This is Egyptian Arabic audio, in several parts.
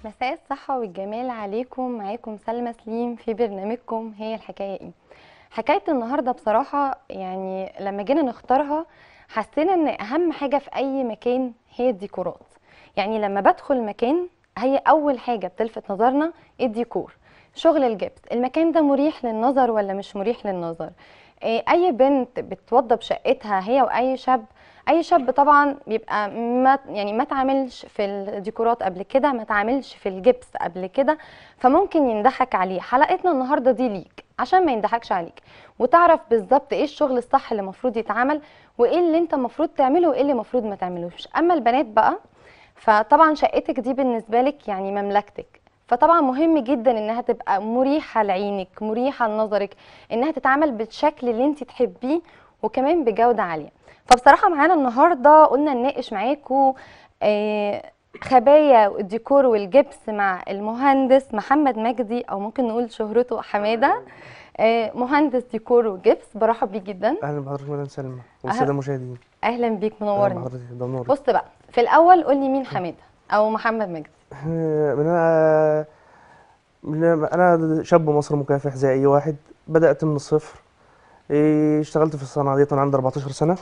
مساء الصحة والجمال عليكم معاكم سلمى سليم في برنامجكم هي الحكاية ايه حكاية النهاردة بصراحة يعني لما جينا نختارها حسينا ان اهم حاجة في اي مكان هي الديكورات يعني لما بدخل مكان هي اول حاجة بتلفت نظرنا الديكور شغل الجبس المكان ده مريح للنظر ولا مش مريح للنظر إيه، اي بنت بتوضب شقتها هي واي شاب اي شاب طبعا بيبقى ما يعني ما تعاملش في الديكورات قبل كده ما تعاملش في الجبس قبل كده فممكن ينضحك عليه حلقتنا النهارده دي ليك عشان ما ينضحكش عليك وتعرف بالظبط ايه الشغل الصح اللي المفروض يتعمل وايه اللي انت المفروض تعمله وايه اللي المفروض ما تعملوش اما البنات بقى فطبعا شقتك دي بالنسبه لك يعني مملكتك فطبعا مهم جدا انها تبقى مريحه لعينك مريحه لنظرك انها تتعمل بالشكل اللي انت تحبيه وكمان بجوده عاليه فبصراحه معانا النهارده قلنا نناقش معاكم آه، خبايا الديكور والجبس مع المهندس محمد مجدي او ممكن نقول شهرته حماده آه، مهندس ديكور وجبس برحب بيه جدا اهلا بحضرتك مدام سلمى والساده المشاهدين اهلا بيك اهلا منورني بحضرتك ده منور بص بقى في الاول قول لي مين حماده او محمد مجدي من انا من انا شاب مصري مكافح زي اي واحد بدات من الصفر إيه، اشتغلت في الصناعه ديت وانا عندي 14 سنه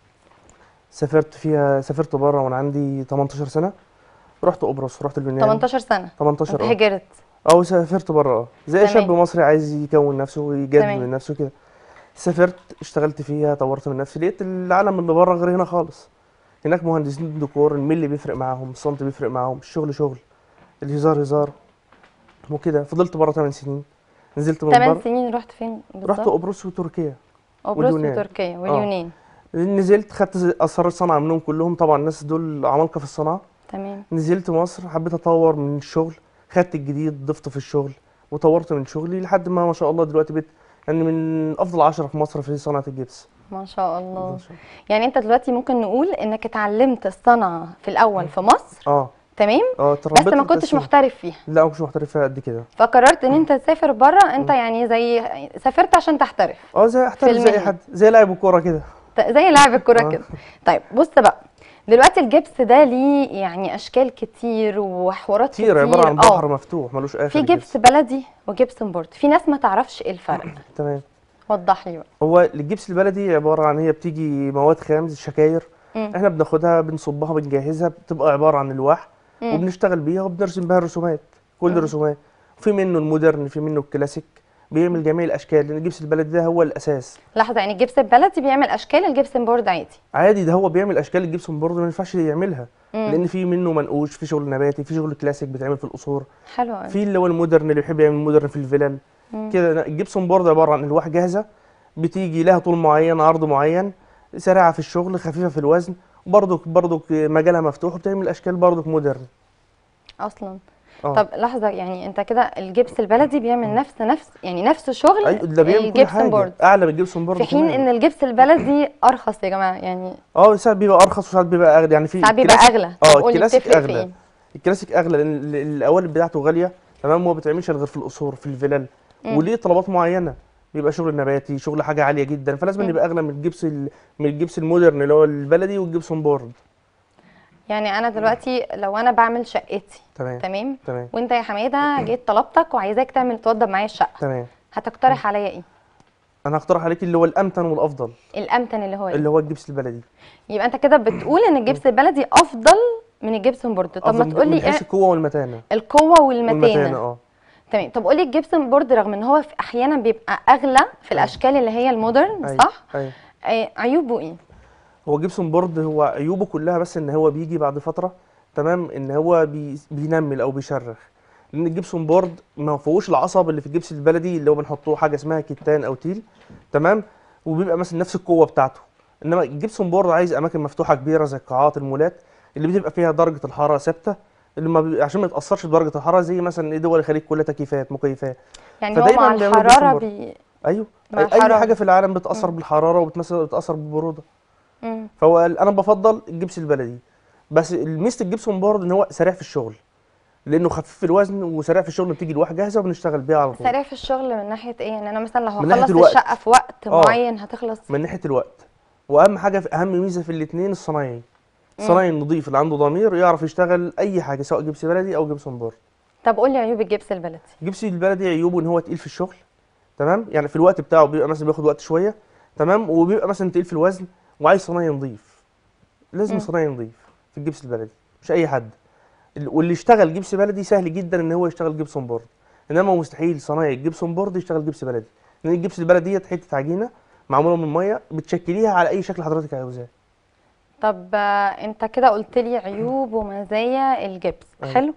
سافرت فيها سافرت بره وانا عندي 18 سنه رحت قبرص رحت اليونان 18 سنه 18 انت اه هجرت او سافرت بره اه زي تمام. شاب مصري عايز يكون نفسه ويجدد تمام. من نفسه كده سافرت اشتغلت فيها طورت من نفسي لقيت العالم اللي بره غير هنا خالص هناك مهندسين ديكور الملي بيفرق معاهم الصمت بيفرق معاهم الشغل شغل الهزار هزار وكده فضلت بره 8 سنين نزلت من 8 بره سنين رحت فين بالظبط رحت قبرص وتركيا قبرص واليونان. وتركيا واليونان نزلت خدت اسرار الصنعه منهم كلهم طبعا الناس دول عمالقه في الصنعه تمام نزلت مصر حبيت اطور من الشغل خدت الجديد ضفته في الشغل وطورت من شغلي لحد ما ما شاء الله دلوقتي بقيت يعني من افضل عشرة في مصر في صناعة الجبس ما شاء الله يعني انت دلوقتي ممكن نقول انك اتعلمت الصنعة في الاول في مصر اه تمام اه بس اتربيت ما كنتش محترف فيها لا ما كنتش محترف فيها قد كده فقررت ان انت تسافر بره انت يعني زي سافرت عشان تحترف اه زي احترف زي اي المهنة. حد زي لاعب الكوره كده ت- زي لاعب الكرة آه. كده طيب بص بقى دلوقتي الجبس ده ليه يعني اشكال كتير وحوارات كتير كتير عباره عن آه. بحر مفتوح ملوش اخر في جبس بلدي وجبس امبورت في ناس ما تعرفش ايه الفرق تمام وضح لي بقى هو الجبس البلدي عباره عن هي بتيجي مواد خام زي الشكاير مم. احنا بناخدها بنصبها بنجهزها بتبقى عباره عن الواح مم. وبنشتغل بيها وبنرسم بيها الرسومات كل مم. رسومات في منه المودرن في منه الكلاسيك بيعمل جميع الاشكال لان الجبس البلدي ده هو الاساس لحظة يعني الجبس البلدي بيعمل اشكال الجبس امبورت عادي عادي ده هو بيعمل اشكال الجبسون برضه ما ينفعش يعملها مم. لان في منه منقوش في شغل نباتي في شغل كلاسيك بيتعمل في القصور حلو قوي في اللي هو المودرن اللي بيحب يعمل مودرن في الفلل مم. كده الجبسون بورد عباره عن الواح جاهزه بتيجي لها طول معين عرض معين سريعه في الشغل خفيفه في الوزن برضك برضك مجالها مفتوح وبتعمل اشكال برضك مودرن اصلا اه طب لحظة يعني انت كده الجبس البلدي بيعمل نفس نفس يعني نفس شغل ايوه ده بيعمل كل الجبس حاجه امبورت اعلى من الجبسون بورد في حين كمان. ان الجبس البلدي ارخص يا جماعة يعني اه ساعات بيبقى ارخص وساعات بيبقى اغلى يعني في ساعات بيبقى الكلاسيك- اغلى طب اه قولي الكلاسيك بتفرق في اغلى ايه الكلاسيك اغلى لان ال- القوالب بتاعته غاليه تمام هو ما بيتعملش غير في القصور في الفلل مم. وليه طلبات معينه بيبقى شغل نباتي شغل حاجه عاليه جدا فلازم مم. يبقى اغلى من الجبس ال- من الجبس المودرن اللي هو البلدي والجبسون بورد يعني انا دلوقتي لو انا بعمل شقتي تمام تمام تمام وانت يا حماده جيت طلبتك وعايزاك تعمل توضب معايا الشقه تمام هتقترح عليا ايه انا هقترح عليك اللي هو الامتن والافضل الامتن اللي هو ايه اللي هو الجبس البلدي يبقى انت كده بتقول ان الجبس البلدي افضل من الجبس بورد طب ما أفضل تقول من لي حيث إيه القوه والمتانه القوه والمتانه والمتانه اه تمام طب قولي الجبس بورد رغم ان هو في احيانا بيبقى اغلى في الاشكال اللي هي المودرن أيوة، صح ايوه آه عيوبه ايه هو جيبسون بورد هو عيوبه كلها بس ان هو بيجي بعد فتره تمام ان هو بي بينمل او بيشرخ لان الجيبسون بورد ما فيهوش العصب اللي في الجبس البلدي اللي هو بنحطه حاجه اسمها كتان او تيل تمام وبيبقى مثلا نفس القوه بتاعته انما الجيبسون بورد عايز اماكن مفتوحه كبيره زي القاعات المولات اللي بتبقى فيها درجه الحراره ثابته اللي ما بي... عشان ما يتاثرش بدرجه الحراره زي مثلا ايه دول الخليج كلها تكييفات مكيفات يعني هو فدايماً مع بيعملوا جبسون الحراره بورد. بي... ايوه مع اي الحرارة. حاجه في العالم بتاثر بالحراره وبتمثل بتاثر بالبروده مم. فهو انا بفضل الجبس البلدي بس ميزه الجبسون بورد ان هو سريع في الشغل لانه خفيف في الوزن وسريع في الشغل بتيجي الواح جاهزه وبنشتغل بيها على طول سريع في الشغل من ناحيه ايه يعني انا مثلا لو من ناحية هخلص الوقت. الشقه في وقت آه. معين هتخلص من ناحيه الوقت واهم حاجه في اهم ميزه في الاثنين الصنايعي الصنايعي النظيف اللي عنده ضمير يعرف يشتغل اي حاجه سواء جبس بلدي او جبسون بورد طب قول لي عيوب الجبس البلدي الجبس البلدي عيوبه ان هو تقيل في الشغل تمام يعني في الوقت بتاعه بيبقى مثلا بياخد وقت شويه تمام وبيبقى مثلا تقيل في الوزن وعايز صنايعي نظيف لازم مم. صنايعي نظيف في الجبس البلدي مش اي حد ال- واللي يشتغل جبس بلدي سهل جدا ان هو يشتغل جبسون بورد انما مستحيل صنايعي جبسون بورد يشتغل جبس بلدي لان الجبس البلدي ديت حته عجينه معموله من ميه بتشكليها على اي شكل حضرتك عاوزاه طب آه، انت كده قلت لي عيوب ومزايا الجبس أيوة. حلو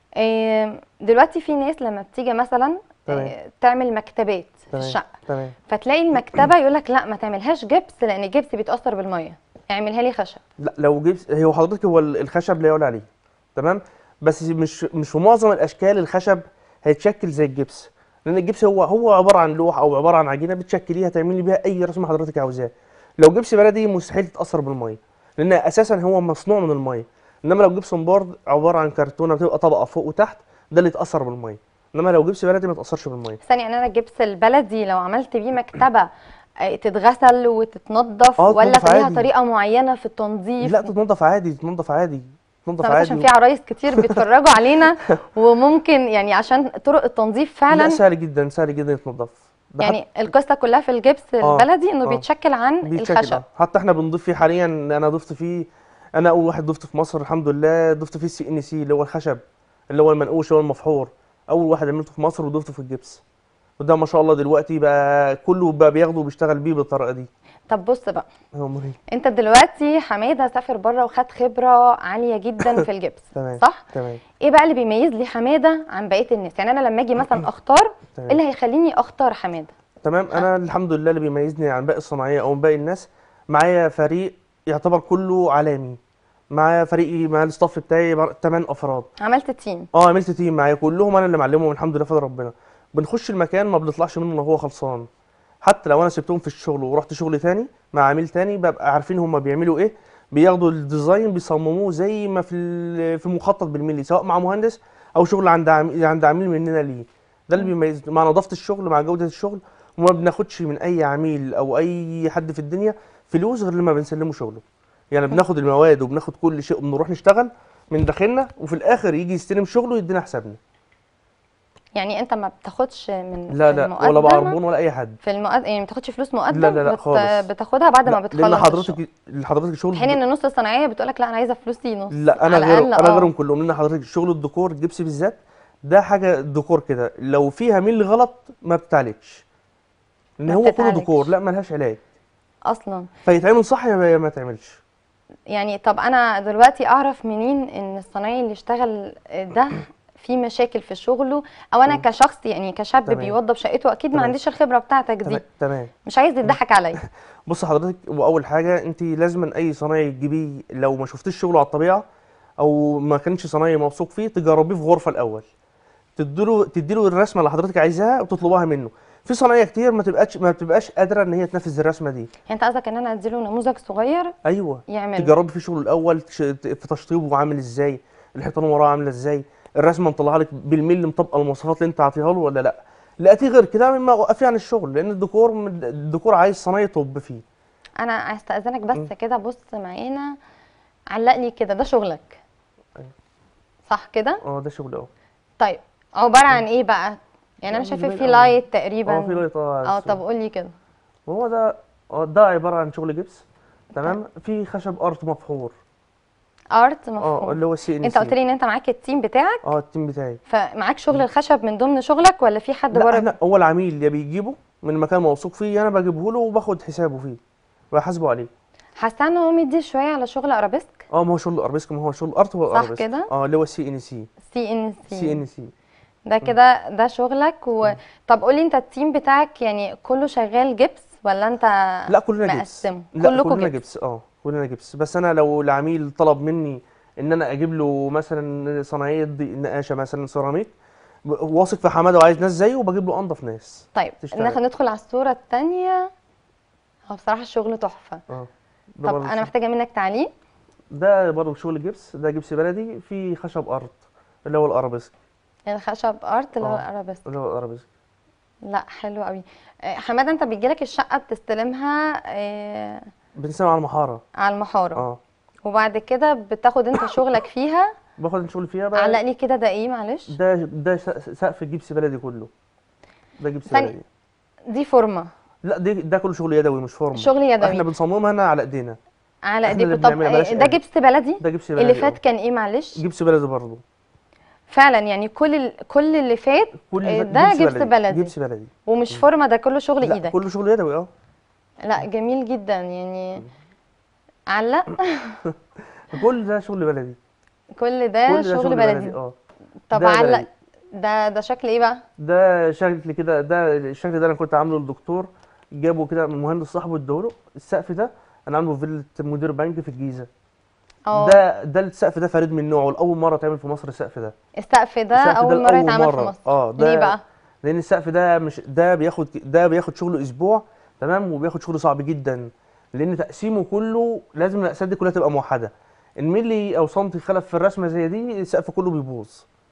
آه، دلوقتي في ناس لما بتيجي مثلا تمام. آه، تعمل مكتبات في تمام الشقه تمام فتلاقي المكتبه يقول لك لا ما تعملهاش جبس لان الجبس بيتاثر بالميه اعملها لي خشب لا لو جبس هو حضرتك هو ال- الخشب لا يعلى عليه تمام بس مش مش في معظم الاشكال الخشب هيتشكل زي الجبس لان الجبس هو هو عباره عن لوح او عباره عن عجينه بتشكليها تعملي بيها اي رسمه حضرتك عاوزاه لو جبس بلدي مستحيل تتاثر بالميه لان اساسا هو مصنوع من الميه انما لو جبسون بورد عباره عن كرتونه بتبقى طبقه فوق وتحت ده اللي يتاثر بالميه انما لو جبس بلدي ما يتاثرش بالميه ثاني يعني انا الجبس البلدي لو عملت بيه مكتبه آه، تتغسل وتتنضف آه، ولا تتنضف ليها عادي. طريقه معينه في التنظيف لا تتنضف عادي تتنضف عادي تتنضف سمعت عشان عادي في عرايس كتير بيتفرجوا علينا وممكن يعني عشان طرق التنظيف لا فعلا سهل جدا سهل جدا يتنضف ده يعني القصه كلها في الجبس آه، البلدي انه آه. بيتشكل عن بيتشكل الخشب آه. حتى احنا بنضيف فيه حاليا انا ضفت فيه انا اول واحد ضفت في مصر الحمد لله ضفت فيه السي ان سي اللي هو الخشب اللي هو المنقوش اللي هو المفحور اول واحد عملته في مصر وضفته في الجبس وده ما شاء الله دلوقتي بقى كله بقى بياخده وبيشتغل بيه بالطريقه دي طب بص بقى هو مريح انت دلوقتي حماده سافر بره وخد خبره عاليه جدا في الجبس تمام صح تمام ايه بقى اللي بيميز لي حماده عن بقيه الناس يعني انا لما اجي مثلا اختار ايه تمام اللي هيخليني اختار حماده تمام انا الحمد لله اللي بيميزني عن باقي الصناعيه او باقي الناس معايا فريق يعتبر كله عالمي معايا فريقي مع الاستاف بتاعي 8 افراد عملت تيم اه عملت تيم معايا كلهم انا اللي معلمهم الحمد لله فضل ربنا بنخش المكان ما بنطلعش منه وهو خلصان حتى لو انا سبتهم في الشغل ورحت شغل تاني مع عميل تاني ببقى عارفين هما بيعملوا ايه بياخدوا الديزاين بيصمموه زي ما في ال- في المخطط بالملي سواء مع مهندس او شغل عند عميل عند عميل مننا ليه ده اللي بيميز مع نظافه الشغل مع جوده الشغل وما بناخدش من اي عميل او اي حد في الدنيا فلوس غير لما بنسلمه شغله يعني بناخد المواد وبناخد كل شيء وبنروح نشتغل من داخلنا وفي الاخر يجي يستلم شغله يدينا حسابنا يعني انت ما بتاخدش من لا في لا ولا المقدمة- بعربون ولا اي حد في المقدم يعني ما بتاخدش فلوس مقدم لا لا لا بت... خالص. بتاخدها بعد ما لا، بتخلص لان الشغل. حضرتك حضرتك الشغل في حين ان نص الصناعيه بتقول لك لا انا عايزه فلوسي نص لا انا على غيرهم الأقل انا آه. غيرهم كلهم لان حضرتك شغل الديكور الجبس بالذات ده حاجه ديكور كده لو فيها ميل غلط ما بتعالجش ان ما هو كله بتتعالجش. ديكور لا ملهاش علاج اصلا فيتعمل صح يا ما- ما تعملش يعني طب انا دلوقتي اعرف منين ان الصنايعي اللي اشتغل ده في مشاكل في شغله او انا مم. كشخص يعني كشاب تمام. بيوضب شقته اكيد ما تمام. عنديش الخبره بتاعتك دي تمام تمام مش عايز يضحك عليا بص حضرتك واول حاجه انت لازم اي صنايعي تجيبيه لو ما شفتيش شغله على الطبيعه او ما كانش صنايعي موثوق فيه تجربيه في غرفه الاول تديله تديله الرسمه اللي حضرتك عايزاها وتطلبها منه في صنايعيه كتير ما تبقاش ما بتبقاش قادره ان هي تنفذ الرسمه دي يعني انت قصدك ان انا اديله نموذج صغير ايوه يعمله تجربي في شغله الاول تش- في تشطيبه عامل ازاي الحيطان وراه عامله ازاي الرسمه مطلعها لك بالملي مطابقه المواصفات اللي انت عاطيها له ولا لا لقيتيه غير كده ما وقفيه عن الشغل لان الديكور الديكور عايز صنايعي طب فيه انا هستأذنك مم. بس كده بص معانا علق لي كده ده شغلك أيوة. صح كده اه ده شغل اه طيب عباره عن ايه بقى يعني انا اه شايفه جميل في أوي. لايت تقريبا اه في لايت اه اه طب قول لي كده هو ده اه ده عباره عن شغل جبس تمام في خشب ارت مفحور ارت اه مفهوم اللي هو السي ان انت قلت لي ان انت معاك التيم بتاعك اه التيم بتاعي فمعاك شغل الخشب من ضمن شغلك ولا في حد لا بره احنا اول عميل يا بيجيبه من مكان موثوق فيه انا بجيبه له وباخد حسابه فيه وبحاسبه عليه حاسه ان هو مدي شويه على شغل ارابيسك اه ما هو شغل ارابيسك ما هو شغل ارت هو صح ارابيسك كده؟ اه اللي هو السي ان سي سي ان سي سي ان سي ده كده ده شغلك و... طب قولي انت التيم بتاعك يعني كله شغال جبس ولا انت لا كلنا جبس مقسمه لا كلكم كلنا جبس جبس اه كلنا جبس بس انا لو العميل طلب مني ان انا اجيب له مثلا صناعيه ضي- نقاشه مثلا سيراميك ب- واثق في حماده وعايز ناس زيه وبجيب له انضف ناس طيب تشتغل. ناخد ندخل على الصوره الثانيه هو بصراحه الشغل تحفه اه ده طب برضه انا شغل- محتاجه منك تعليق ده برضه شغل جبس ده جبس بلدي في خشب ارض اللي هو الارابيسك الخشب ارت اللي هو اه. الارابيسك اللي هو الارابيسك لا حلو قوي آه، حماده انت بيجيلك الشقه بتستلمها آه، بنسمع على المحاره على المحاره اه وبعد كده بتاخد انت شغلك فيها باخد الشغل فيها بقى علق لي كده ده ايه معلش ده ده س- سقف جبس بلدي كله ده جبس ثانية. بلدي دي فورمه لا ده ده كله شغل يدوي مش فورمه شغل احنا يدوي بنصممها هنا على ايدينا على إحنا اللي ايديكم طب بنعملها، بلاش ده آلة. جبس بلدي ده جبس بلدي اللي آه. فات كان ايه معلش جبس بلدي برضه فعلا يعني كل ال... كل اللي فات كل إيه اللي ده فات جبس بلدي. جبس بلدي ومش فورمه ده كله شغل لا ايدك كله شغل يدوي اه لا جميل جدا يعني علق كل ده شغل بلدي كل ده كل ده شغل بلدي اه طب ده علق بلدي. ده ده شكل ايه بقى ده شكل كده ده الشكل ده انا كنت عامله للدكتور جابه كده من مهندس صاحبه اداهوله السقف ده انا عامله في فيلا مدير بنك في الجيزه اه ده ده السقف ده فريد من نوعه لاول مره اتعمل في مصر السقف ده السقف ده السقف ده اول مره لأول يتعمل في مرة. مصر اه ده ليه بقى لان السقف ده مش ده بياخد ده بياخد شغله اسبوع تمام وبياخد شغل صعب جدا لان تقسيمه كله لازم الاقسام دي كلها تبقى موحده الملي او سنتي خلف في الرسمه زي دي السقف كله بيبوظ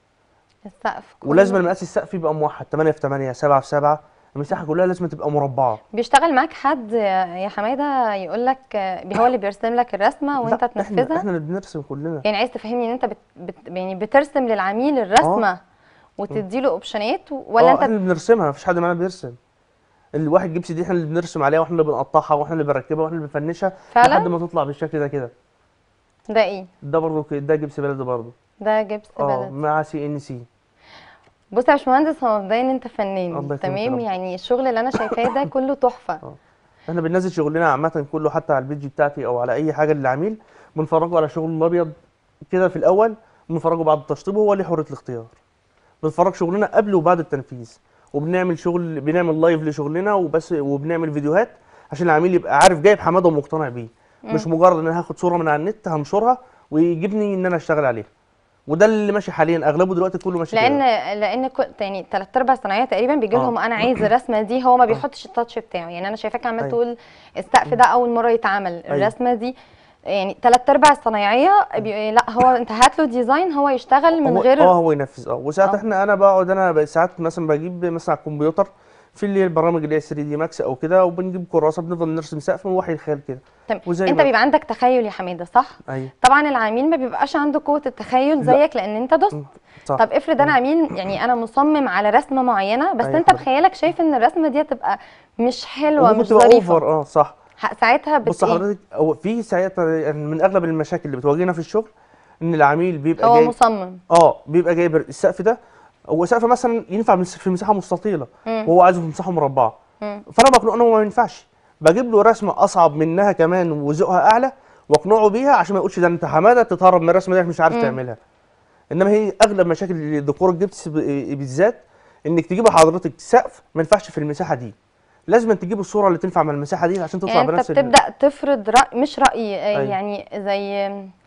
السقف كله ولازم المقاس السقف يبقى موحد 8 في 8 7 في 7 المساحه كلها لازم تبقى مربعه بيشتغل معاك حد يا حماده يقول لك هو اللي بيرسم لك الرسمه وانت لا، احنا تنفذها احنا اللي بنرسم كلنا يعني عايز تفهمني ان انت بت... بت... يعني بترسم للعميل الرسمه وتديله اوبشنات ولا اه انت احنا اللي بنرسمها مفيش حد معانا بيرسم الواحد جبس دي احنا اللي بنرسم عليها واحنا اللي بنقطعها واحنا اللي بنركبها واحنا اللي بنفنشها فعلا؟ لحد ما تطلع بالشكل ده كده ده ايه ده برضه ك- ده جبس بلدي برضه ده جبس اه بلد مع سي ان سي بص يا باشمهندس هو مبدئيا انت فنان الله يكرمك يا تمام رب. يعني الشغل اللي انا شايفاه ده كله تحفه احنا بننزل شغلنا عامه كله حتى على البيج بتاعتي او على اي حاجه للعميل بنفرجه على شغل الابيض كده في الاول بنفرجه بعد التشطيب وهو ليه حريه الاختيار بنفرج شغلنا قبل وبعد التنفيذ وبنعمل شغل بنعمل لايف لشغلنا وبس وبنعمل فيديوهات عشان العميل يبقى عارف جايب حماده ومقتنع بيه مش مجرد ان انا هاخد صوره من على النت هنشرها ويجيبني ان انا اشتغل عليها وده اللي ماشي حاليا اغلبه دلوقتي كله ماشي لان كده لان كل يعني ثلاث ارباع صناعيه تقريبا بيجي اه. لهم انا عايز الرسمه دي هو ما بيحطش التاتش بتاعه يعني انا شايفاك عمال ايوه. تقول السقف ده اول مره يتعمل ايوه. الرسمه دي يعني ثلاث ارباع الصنايعيه بي... لا هو انت هات له ديزاين هو يشتغل من هو غير اه هو ينفذ اه وساعات اه. احنا انا بقعد انا ب- ساعات مثلا بجيب مثلا على الكمبيوتر في اللي هي البرامج اللي هي 3 دي ماكس او كده وبنجيب كراسه بنفضل نرسم سقف من وحي الخيال كده تمام وزي انت ما- بيبقى عندك تخيل يا حماده صح ايوه طبعا العميل ما بيبقاش عنده قوه التخيل لا. زيك لان انت دوست صح طب افرض انا عميل يعني انا مصمم على رسمه معينه بس ايوه انت حضرتك. بخيالك شايف ان الرسمه دي هتبقى مش حلوه وممكن مش تبقى ظريفه اوفر اه صح ح- ساعتها بت بص إيه؟ حضرتك هو في ساعتها يعني من اغلب المشاكل اللي بتواجهنا في الشغل ان العميل بيبقى هو جاي مصمم اه بيبقى جايب السقف ده هو سقف مثلا ينفع مس- في مساحه مستطيله مم. وهو عايزه في مساحه مربعه مم. فانا بقنعه انه ما ينفعش بجيب له رسمه اصعب منها كمان وذوقها اعلى واقنعه بيها عشان ما يقولش ده انت حماده تتهرب من الرسمه دي مش عارف مم. تعملها انما هي اغلب مشاكل ديكور الجبس ب- بالذات انك تجيب لحضرتك سقف ما ينفعش في المساحه دي لازم تجيب الصوره اللي تنفع مع المساحه دي عشان تطلع يعني انت بنفس ال- بتبدا تفرض راي مش راي آه، أيوة. يعني زي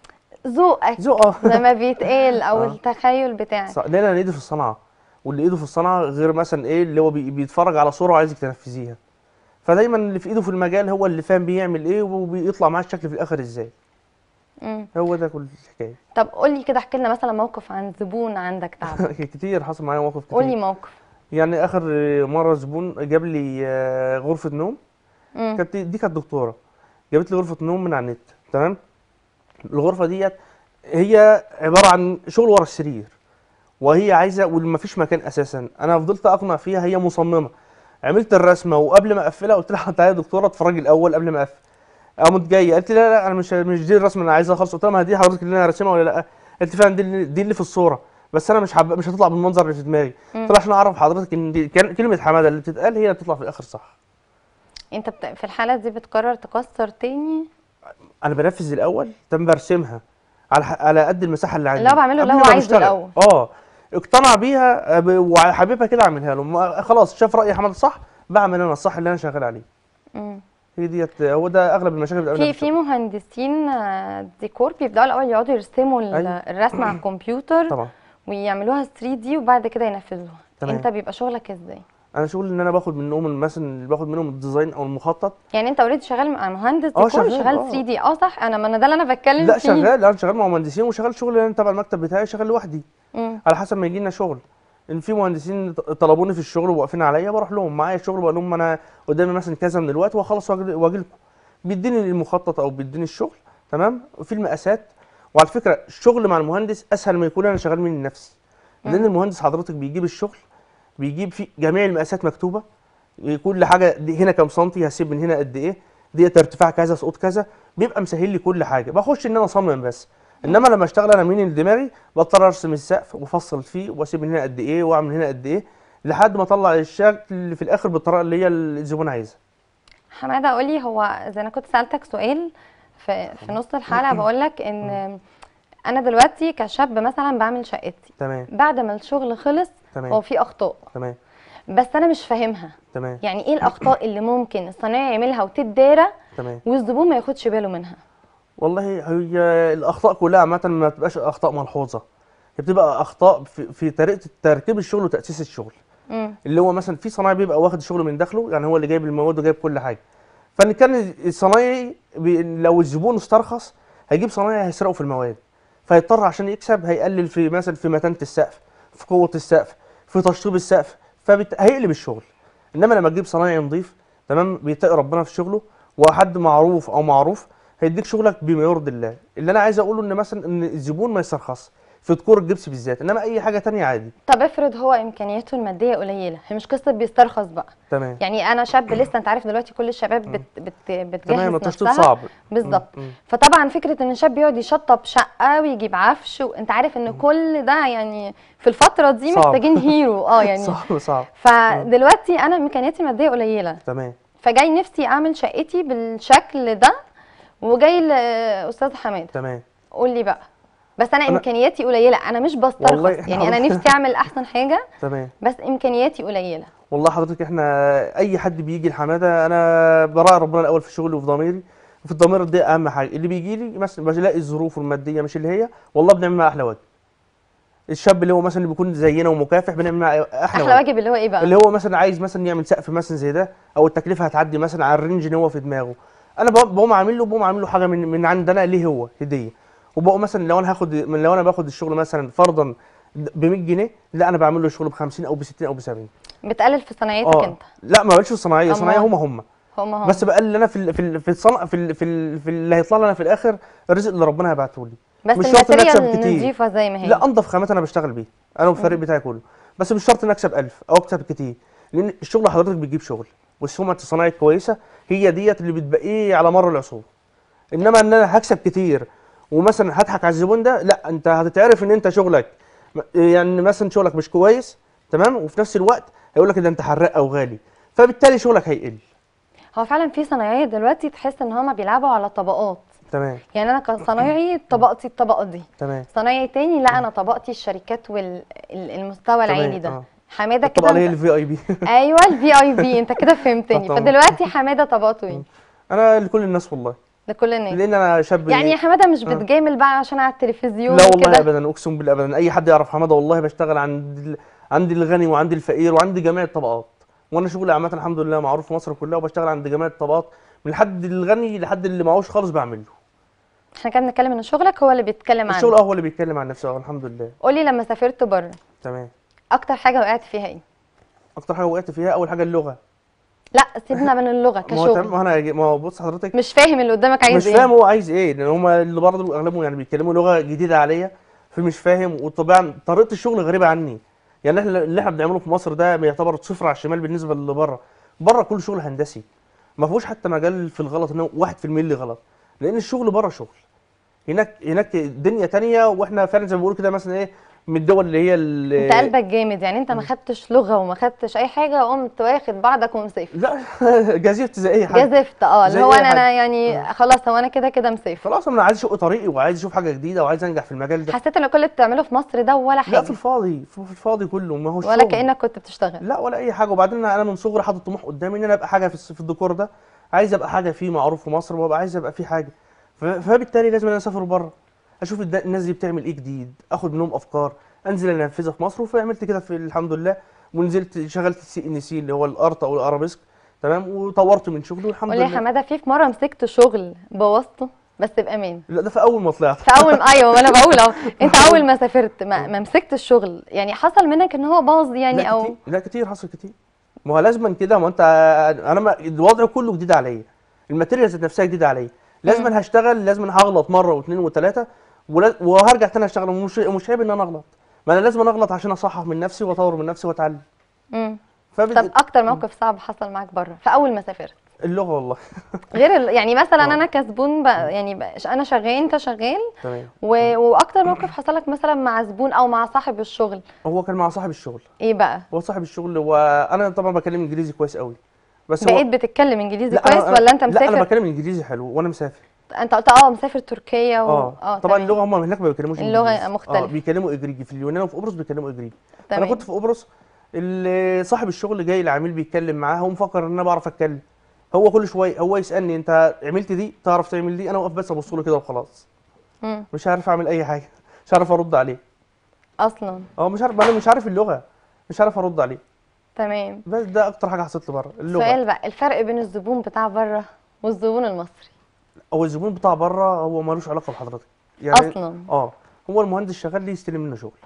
ذوقك ذوق اه زي ما بيتقال او آه. التخيل بتاعك صح لان انا ايدي في الصنعه واللي ايده في الصنعه غير مثلا ايه اللي هو بي- بيتفرج على صوره وعايزك تنفذيها فدايما اللي في ايده في المجال هو اللي فاهم بيعمل ايه وبيطلع معاه الشكل في الاخر ازاي مم. هو ده كل الحكايه طب قول لي كده احكي لنا مثلا موقف عن زبون عندك تعب كتير حصل معايا مواقف قول لي كتير موقف يعني اخر مره زبون جاب لي آه، غرفه نوم مم. كانت دي كانت دكتوره جابت لي غرفه نوم من على النت تمام الغرفه ديت هي عباره عن شغل ورا السرير وهي عايزه وما فيش مكان اساسا انا فضلت اقنع فيها هي مصممه عملت الرسمه وقبل ما اقفلها قلت لها تعالى يا دكتوره اتفرجي الاول قبل ما اقفل قامت جايه قالت لي لا لا انا مش مش دي الرسمه اللي انا عايزها خالص قلت لها ما دي حضرتك اللي انا راسمها ولا لا قالت لي فعلا دي اللي دي اللي في الصوره بس انا مش حابه مش هتطلع بالمنظر اللي في دماغي قلت لها عشان اعرف حضرتك ان دي كان- كلمه حماده اللي بتتقال هي اللي تطلع في الاخر صح انت بت... في الحاله دي بتقرر تكسر تاني انا بنفذ الاول تم برسمها على ح- على قد المساحه اللي عندي اللي هو بعمله اللي قبل هو ما عايزه بشتغل. الأول. اه اقتنع بيها آه، ب- وحبيبها كده اعملها له ما- خلاص شاف راي حماده صح بعمل انا الصح اللي انا شغال عليه مم. هي ديت هو ده اغلب المشاكل اللي بتقابلنا في في في الشغل. مهندسين آه، ديكور بيبداوا الاول يقعدوا يرسموا ال- أيوة. الرسمه على الكمبيوتر طبعا ويعملوها 3 دي وبعد كده ينفذوها تمام. انت بيبقى شغلك ازاي انا شغل ان انا باخد منهم مثلا باخد منهم الديزاين او المخطط يعني انت اوريدي شغال مع مهندس اه ديكور شغال، شغال اه. 3 دي اه صح انا ما انا ده اللي انا بتكلم لا فيه شغال انا شغال مع مهندسين وشغال شغل انا تبع المكتب بتاعي شغال لوحدي مم. على حسب ما يجي لنا شغل ان في مهندسين ط- طلبوني في الشغل وواقفين عليا بروح لهم معايا الشغل بقول لهم انا قدامي مثلا كذا من الوقت واخلص واجي واجي لكم بيديني المخطط او بيديني الشغل تمام في المقاسات وعلى فكره الشغل مع المهندس اسهل ما يكون انا شغال من نفسي لان مم. المهندس حضرتك بيجيب الشغل بيجيب فيه جميع المقاسات مكتوبه كل حاجه دي هنا كام سنتي هسيب من هنا قد ايه دي ارتفاع كذا سقوط كذا بيبقى مسهل لي كل حاجه بخش ان انا اصمم بس انما لما اشتغل انا من دماغي بضطر ارسم السقف وافصل فيه واسيب من هنا قد ايه واعمل هنا قد ايه لحد ما اطلع الشكل اللي في الاخر بالطريقه اللي هي الزبون عايزها حماده قولي هو زي انا كنت سالتك سؤال في في نص الحلقه بقول لك ان انا دلوقتي كشاب مثلا بعمل شقتي تمام بعد ما الشغل خلص هو تمام في اخطاء تمام بس انا مش فاهمها تمام يعني ايه الاخطاء اللي ممكن الصنايعي يعملها وتتدارى تمام والزبون ما ياخدش باله منها والله هي الاخطاء كلها عامه ما بتبقاش اخطاء ملحوظه هي بتبقى اخطاء في, في طريقه تركيب الشغل وتاسيس الشغل امم اللي هو مثلا في صنايعي بيبقى واخد الشغل من داخله يعني هو اللي جايب المواد وجايب كل حاجه فان كان الصنايعي بي لو الزبون استرخص هيجيب صنايعي هيسرقه في المواد فيضطر عشان يكسب هيقلل في مثلا في متانه السقف في قوه السقف في تشطيب السقف فهيقلب الشغل انما لما تجيب صنايعي نظيف تمام بيتقي ربنا في شغله وحد معروف او معروف هيديك شغلك بما يرضي الله اللي انا عايز اقوله ان مثلا ان الزبون ما يسترخصش في ديكور الجبس بالذات انما اي حاجه تانية عادي طب افرض هو امكانياته الماديه قليله هي مش قصه بيسترخص بقى تمام يعني انا شاب لسه انت عارف دلوقتي كل الشباب بت بت بتجهز تمام التشطيب نفسها صعب بالظبط مم. مم. فطبعا فكره ان الشاب يقعد يشطب شقه ويجيب عفش وانت عارف ان كل ده يعني في الفتره دي صعب. محتاجين هيرو اه يعني صعب صعب فدلوقتي انا امكانياتي الماديه قليله تمام فجاي نفسي اعمل شقتي بالشكل ده وجاي لاستاذ حماده تمام قول لي بقى بس انا أنا- امكانياتي قليله انا مش بسترخص والله يعني انا نفسي اعمل احسن حاجه تمام بس امكانياتي قليله والله حضرتك احنا اي حد بيجي الحماده انا براعي ربنا الاول في شغلي وفي ضميري وفي الضمير دي اهم حاجه اللي بيجي لي مثلا بلاقي الظروف الماديه مش اللي هي والله بنعمل معاه احلى واجب الشاب اللي هو مثلا اللي بيكون زينا ومكافح بنعمل معاه احلى, احلى واجب واجب اللي هو ايه بقى اللي هو مثلا عايز مثلا يعمل سقف مثلا زي ده او التكلفه هتعدي مثلا على الرينج اللي هو في دماغه انا بقوم بقوم عامل له بقوم عامل له حاجه من من عندنا ليه هو هديه وبقوم مثلا لو انا هاخد من لو انا باخد الشغل مثلا فرضا ب 100 جنيه لا انا بعمل له الشغل ب 50 او ب 60 او ب 70 بتقلل في صناعتك انت لا ما بقولش الصناعيه الصناعيه أمال. هم هم هم هم بس بقلل انا في ال- في ال- في الصنع في ال- في, ال- في اللي هيطلع لنا في الاخر الرزق اللي ربنا هيبعته لي بس مش شرط إني أكسب الماتيريال كتير. نضيفه زي ما هي لا انضف خامات انا بشتغل بيه انا والفريق بتاعي كله بس مش شرط ان اكسب 1000 او اكسب كتير لان الشغل حضرتك بتجيب شغل والسمعه الصناعي الكويسه هي ديت اللي بتبقيه على مر العصور انما ان انا هكسب كتير ومثلا هضحك على الزبون ده لا انت هتتعرف ان انت شغلك م- يعني مثلا شغلك مش كويس تمام وفي نفس الوقت هيقول لك ده انت حراق او غالي فبالتالي شغلك هيقل هو فعلا في صنايعيه دلوقتي تحس ان هما بيلعبوا على طبقات تمام يعني انا كصنايعي طبقتي الطبقه دي تمام صنايعي تاني لا انا طبقتي الشركات والمستوى العالي ده آه. حماده الطبقه اللي هي كده الفي اي بي ايوه الفي اي بي انت كده فهمتني طبعاً. فدلوقتي حماده طبقته ايه انا لكل الناس والله لكل الناس لان انا شاب يعني يا حماده مش آه. بتجامل بقى عشان على التلفزيون لا والله وكده ابدا اقسم بالله ابدا اي حد يعرف حماده والله بشتغل عند ال... عند الغني وعند الفقير وعند جميع الطبقات وانا شغلي عامه الحمد لله معروف في مصر كلها وبشتغل عند جميع الطبقات من لحد الغني لحد اللي معهوش خالص بعمل له احنا كده بنتكلم ان شغلك هو اللي بيتكلم الشغل عنه اه هو اللي بيتكلم عن نفسه اه الحمد لله قولي لما سافرت بره تمام اكتر حاجه وقعت فيها ايه اكتر حاجه وقعت فيها اول حاجه اللغه لا سيبنا من اللغه ما هو تمام كشغل ما هو انا ما هو بص حضرتك مش فاهم اللي قدامك عايز مش ايه فاهم هو عايز ايه لان هم اللي برضه اغلبهم يعني بيتكلموا لغه جديده عليا فمش فاهم وطبعا طريقه الشغل غريبه عني يعني احنا اللي احنا بنعمله في مصر ده يعتبر صفر على الشمال بالنسبه للي بره بره كل شغل هندسي ما فيهوش حتى مجال في الغلط ان هو 1% اللي غلط لان الشغل بره شغل هناك هناك دنيا تانية واحنا فعلا زي ما بيقولوا كده مثلا ايه من الدول اللي هي ال- انت قلبك جامد يعني انت ما خدتش لغه وما خدتش اي حاجه قمت واخد بعضك ومسافر لا جازفت زي اي حد جازفت اه اللي زي هو أي انا حد. انا يعني خلاص هو انا كده كده مسافر خلاص انا عايز اشق طريقي وعايز اشوف حاجه جديده وعايز انجح في المجال ده حسيت ان كل اللي بتعمله في مصر ده ولا لا في حاجه الفاضي في في الفاضي كله ما هوش ولا شغل. كانك كنت بتشتغل لا ولا اي حاجه وبعدين انا من صغري حاطط طموح قدامي ان انا ابقى حاجه في الس- في الديكور ده عايز ابقى حاجه فيه معروف في مصر وابقى عايز ابقى فيه حاجه ف- فبالتالي لازم انا اسافر بره اشوف الد- الناس دي بتعمل ايه جديد اخد منهم افكار انزل انفذها في مصر فعملت كده في الحمد لله ونزلت شغلت السي ان سي اللي هو الارت او الارابيسك تمام وطورت من شغلي والحمد قول لي يا لله حماده في في مره مسكت شغل بوظته بس بامان لا ده في اول ما طلعت في اول ايوه ما انا بقول اهو انت اول ما سافرت ما, ما مسكت الشغل يعني حصل منك ان هو باظ يعني لا او كتير لا كتير حصل كتير ما هو لازما كده ما انت انا ما الوضع كله جديد عليا الماتيريال ذات نفسها جديده عليا لازما هشتغل لازما هغلط مره واثنين وثلاثه ولا- وهرجع تاني اشتغل ومش مش عيب ان انا اغلط ما انا لازم أنا اغلط عشان اصحح من نفسي واطور من نفسي واتعلم مم. فبد... طب اكتر موقف صعب حصل معاك بره في اول ما سافرت اللغه والله غير ال... يعني مثلا آه. انا كزبون ب... يعني ب... انا شغال انت شغال تمام و... واكتر موقف حصل لك مثلا مع زبون او مع صاحب الشغل هو كان مع صاحب الشغل ايه بقى هو صاحب الشغل وانا طبعا بتكلم انجليزي كويس قوي بس هو بقيت بتتكلم انجليزي لا كويس أنا... ولا انت لا انا مسافر بتكلم انجليزي حلو وانا مسافر انت قلت اه مسافر تركيا و... اه طبعا تمام. اللغه هم هناك ما بيتكلموش اللغة انجليزي مختلفة. اه بيتكلموا اجريجي في اليونان وفي قبرص بيتكلموا اجريجي انا تمام كنت في قبرص اللي صاحب الشغل جاي العميل بيتكلم معاه هو مفكر ان انا بعرف اتكلم هو كل شويه هو يسالني انت عملت دي تعرف تعمل دي انا واقف بس ابص له كده وخلاص مم. مش عارف اعمل اي حاجه مش عارف ارد عليه اصلا اه مش عارف انا مش عارف اللغه مش عارف ارد عليه تمام بس ده اكتر حاجه حصلت لي بره اللغه سؤال بقى الفرق بين الزبون بتاع بره والزبون المصري هو الزبون بتاع بره هو ملوش علاقه بحضرتك يعني اصلا اه هو المهندس شغال لي يستلم منه شغل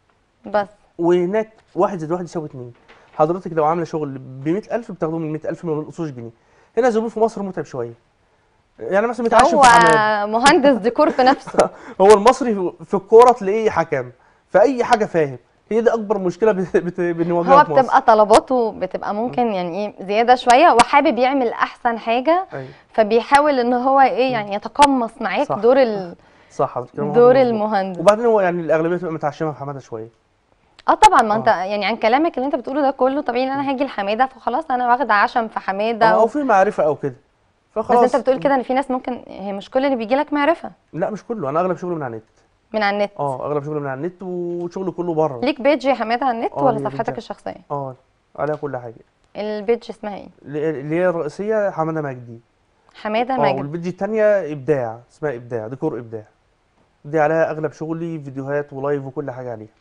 بس وهناك واحد زائد واحد يساوي اتنين حضرتك لو عامله شغل ب 100000 بتاخدوه من 100000 ما بينقصوش جنيه هنا الزبون في مصر متعب شويه يعني مثلا متعشم هو في حمام مهندس ديكور في نفسه هو المصري في- في الكوره تلاقيه حكم في اي حاجه فاهم هي دي اكبر مشكله بت- بت- بنواجهها هو في مصر بتبقى طلباته بتبقى ممكن يعني ايه زياده شويه وحابب يعمل احسن حاجه ايوه فبيحاول ان هو ايه يعني يتقمص معاك صح. دور ال... صح حضرتك كلام دور مظبوط. المهندس وبعدين هو يعني الاغلبيه بتبقى متعشمه في حماده شويه اه طبعا ما انت آه. يعني عن كلامك اللي انت بتقوله ده كله طبيعي ان انا هاجي لحماده فخلاص انا واخده عشم في حماده او و... في معرفه او كده بس فخلاص انت بتقول كده ان في ناس ممكن هي مش كل اللي بيجي لك معرفه لا مش كله انا اغلب شغلي من على النت من على النت اه اغلب شغلي من على النت وشغلي كله بره ليك بيج يا حماده على النت آه، ولا ليا صفحتك بيج. الشخصيه اه عليها كل حاجه البيج اسمها ايه اللي هي الرئيسيه حماده مجدي حماده اه ماجد والبيج التانية ابداع اسمها ابداع ديكور ابداع دي عليها اغلب شغلي فيديوهات ولايف وكل حاجه عليها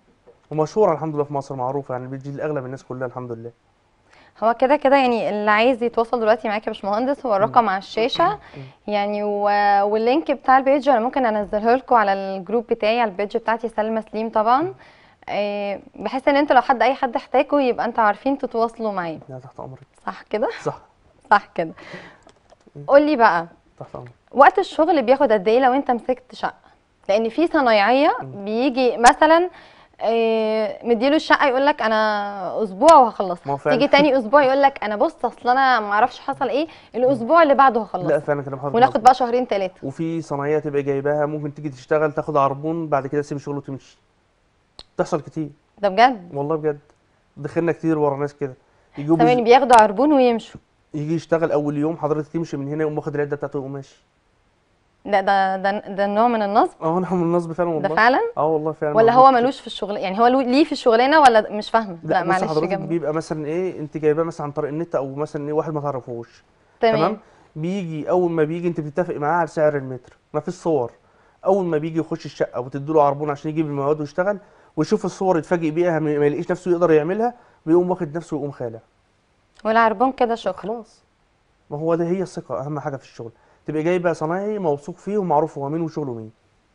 ومشهوره الحمد لله في مصر معروفه يعني البيج دي لاغلب الناس كلها الحمد لله هو كده كده يعني اللي عايز يتواصل دلوقتي معاك يا باشمهندس هو الرقم على الشاشه يعني و... واللينك بتاع البيج انا ممكن انزله لكم على الجروب بتاعي على البيج بتاعتي سلمى سليم طبعا آه، بحيث ان انتوا لو حد اي حد احتاجه يبقى انتوا عارفين تتواصلوا معاه لا تحت امرك صح كده صح صح كده قولي بقى تحت امرك وقت الشغل بياخد قد ايه لو انت مسكت شقه لان في صنايعيه بيجي مثلا آه، مديله الشقه يقول لك انا اسبوع ما هو وهخلصها فعلا. تيجي تاني اسبوع يقول لك انا بص اصل انا ما اعرفش حصل ايه الاسبوع اللي بعده لا هخلصها فعلا كلام حضرتك وناخد مظبوط. بقى شهرين ثلاثه وفي صنايعيه تبقى جايباها ممكن تيجي تشتغل تاخد عربون بعد كده تسيب الشغل وتمشي تحصل كتير ده بجد والله بجد دخلنا كتير ورا ناس كده يجوا ثواني بز... بياخدوا عربون ويمشوا يجي يشتغل اول يوم حضرتك تمشي من هنا يقوم واخد العده بتاعته ويقوم ماشي ده ده ده, ده نوع من النصب اه انا من النصب فعلا ده والله فعلا اه والله فعلا ولا موجود هو كتير. ملوش في الشغل يعني هو له- ليه في الشغلانه ولا مش فاهمه لا, لا بص معلش حضرتك جنب بيبقى مثلا ايه انت جايباه مثلا عن طريق النت او مثلا ايه واحد ما تعرفوش تمام تمام بيجي اول ما بيجي انت بتتفق معاه على سعر المتر ما فيش صور اول ما بيجي يخش الشقه وتدي له عربون عشان يجيب المواد ويشتغل ويشوف الصور يتفاجئ بيها ما ما يلاقيش نفسه يقدر يعملها بيقوم واخد نفسه ويقوم خالع والعربون كده شكرا خلاص ما هو ده هي الثقه اهم حاجه في الشغل تبقى جايبه صنايعي موثوق فيه ومعروف هو مين وشغله مين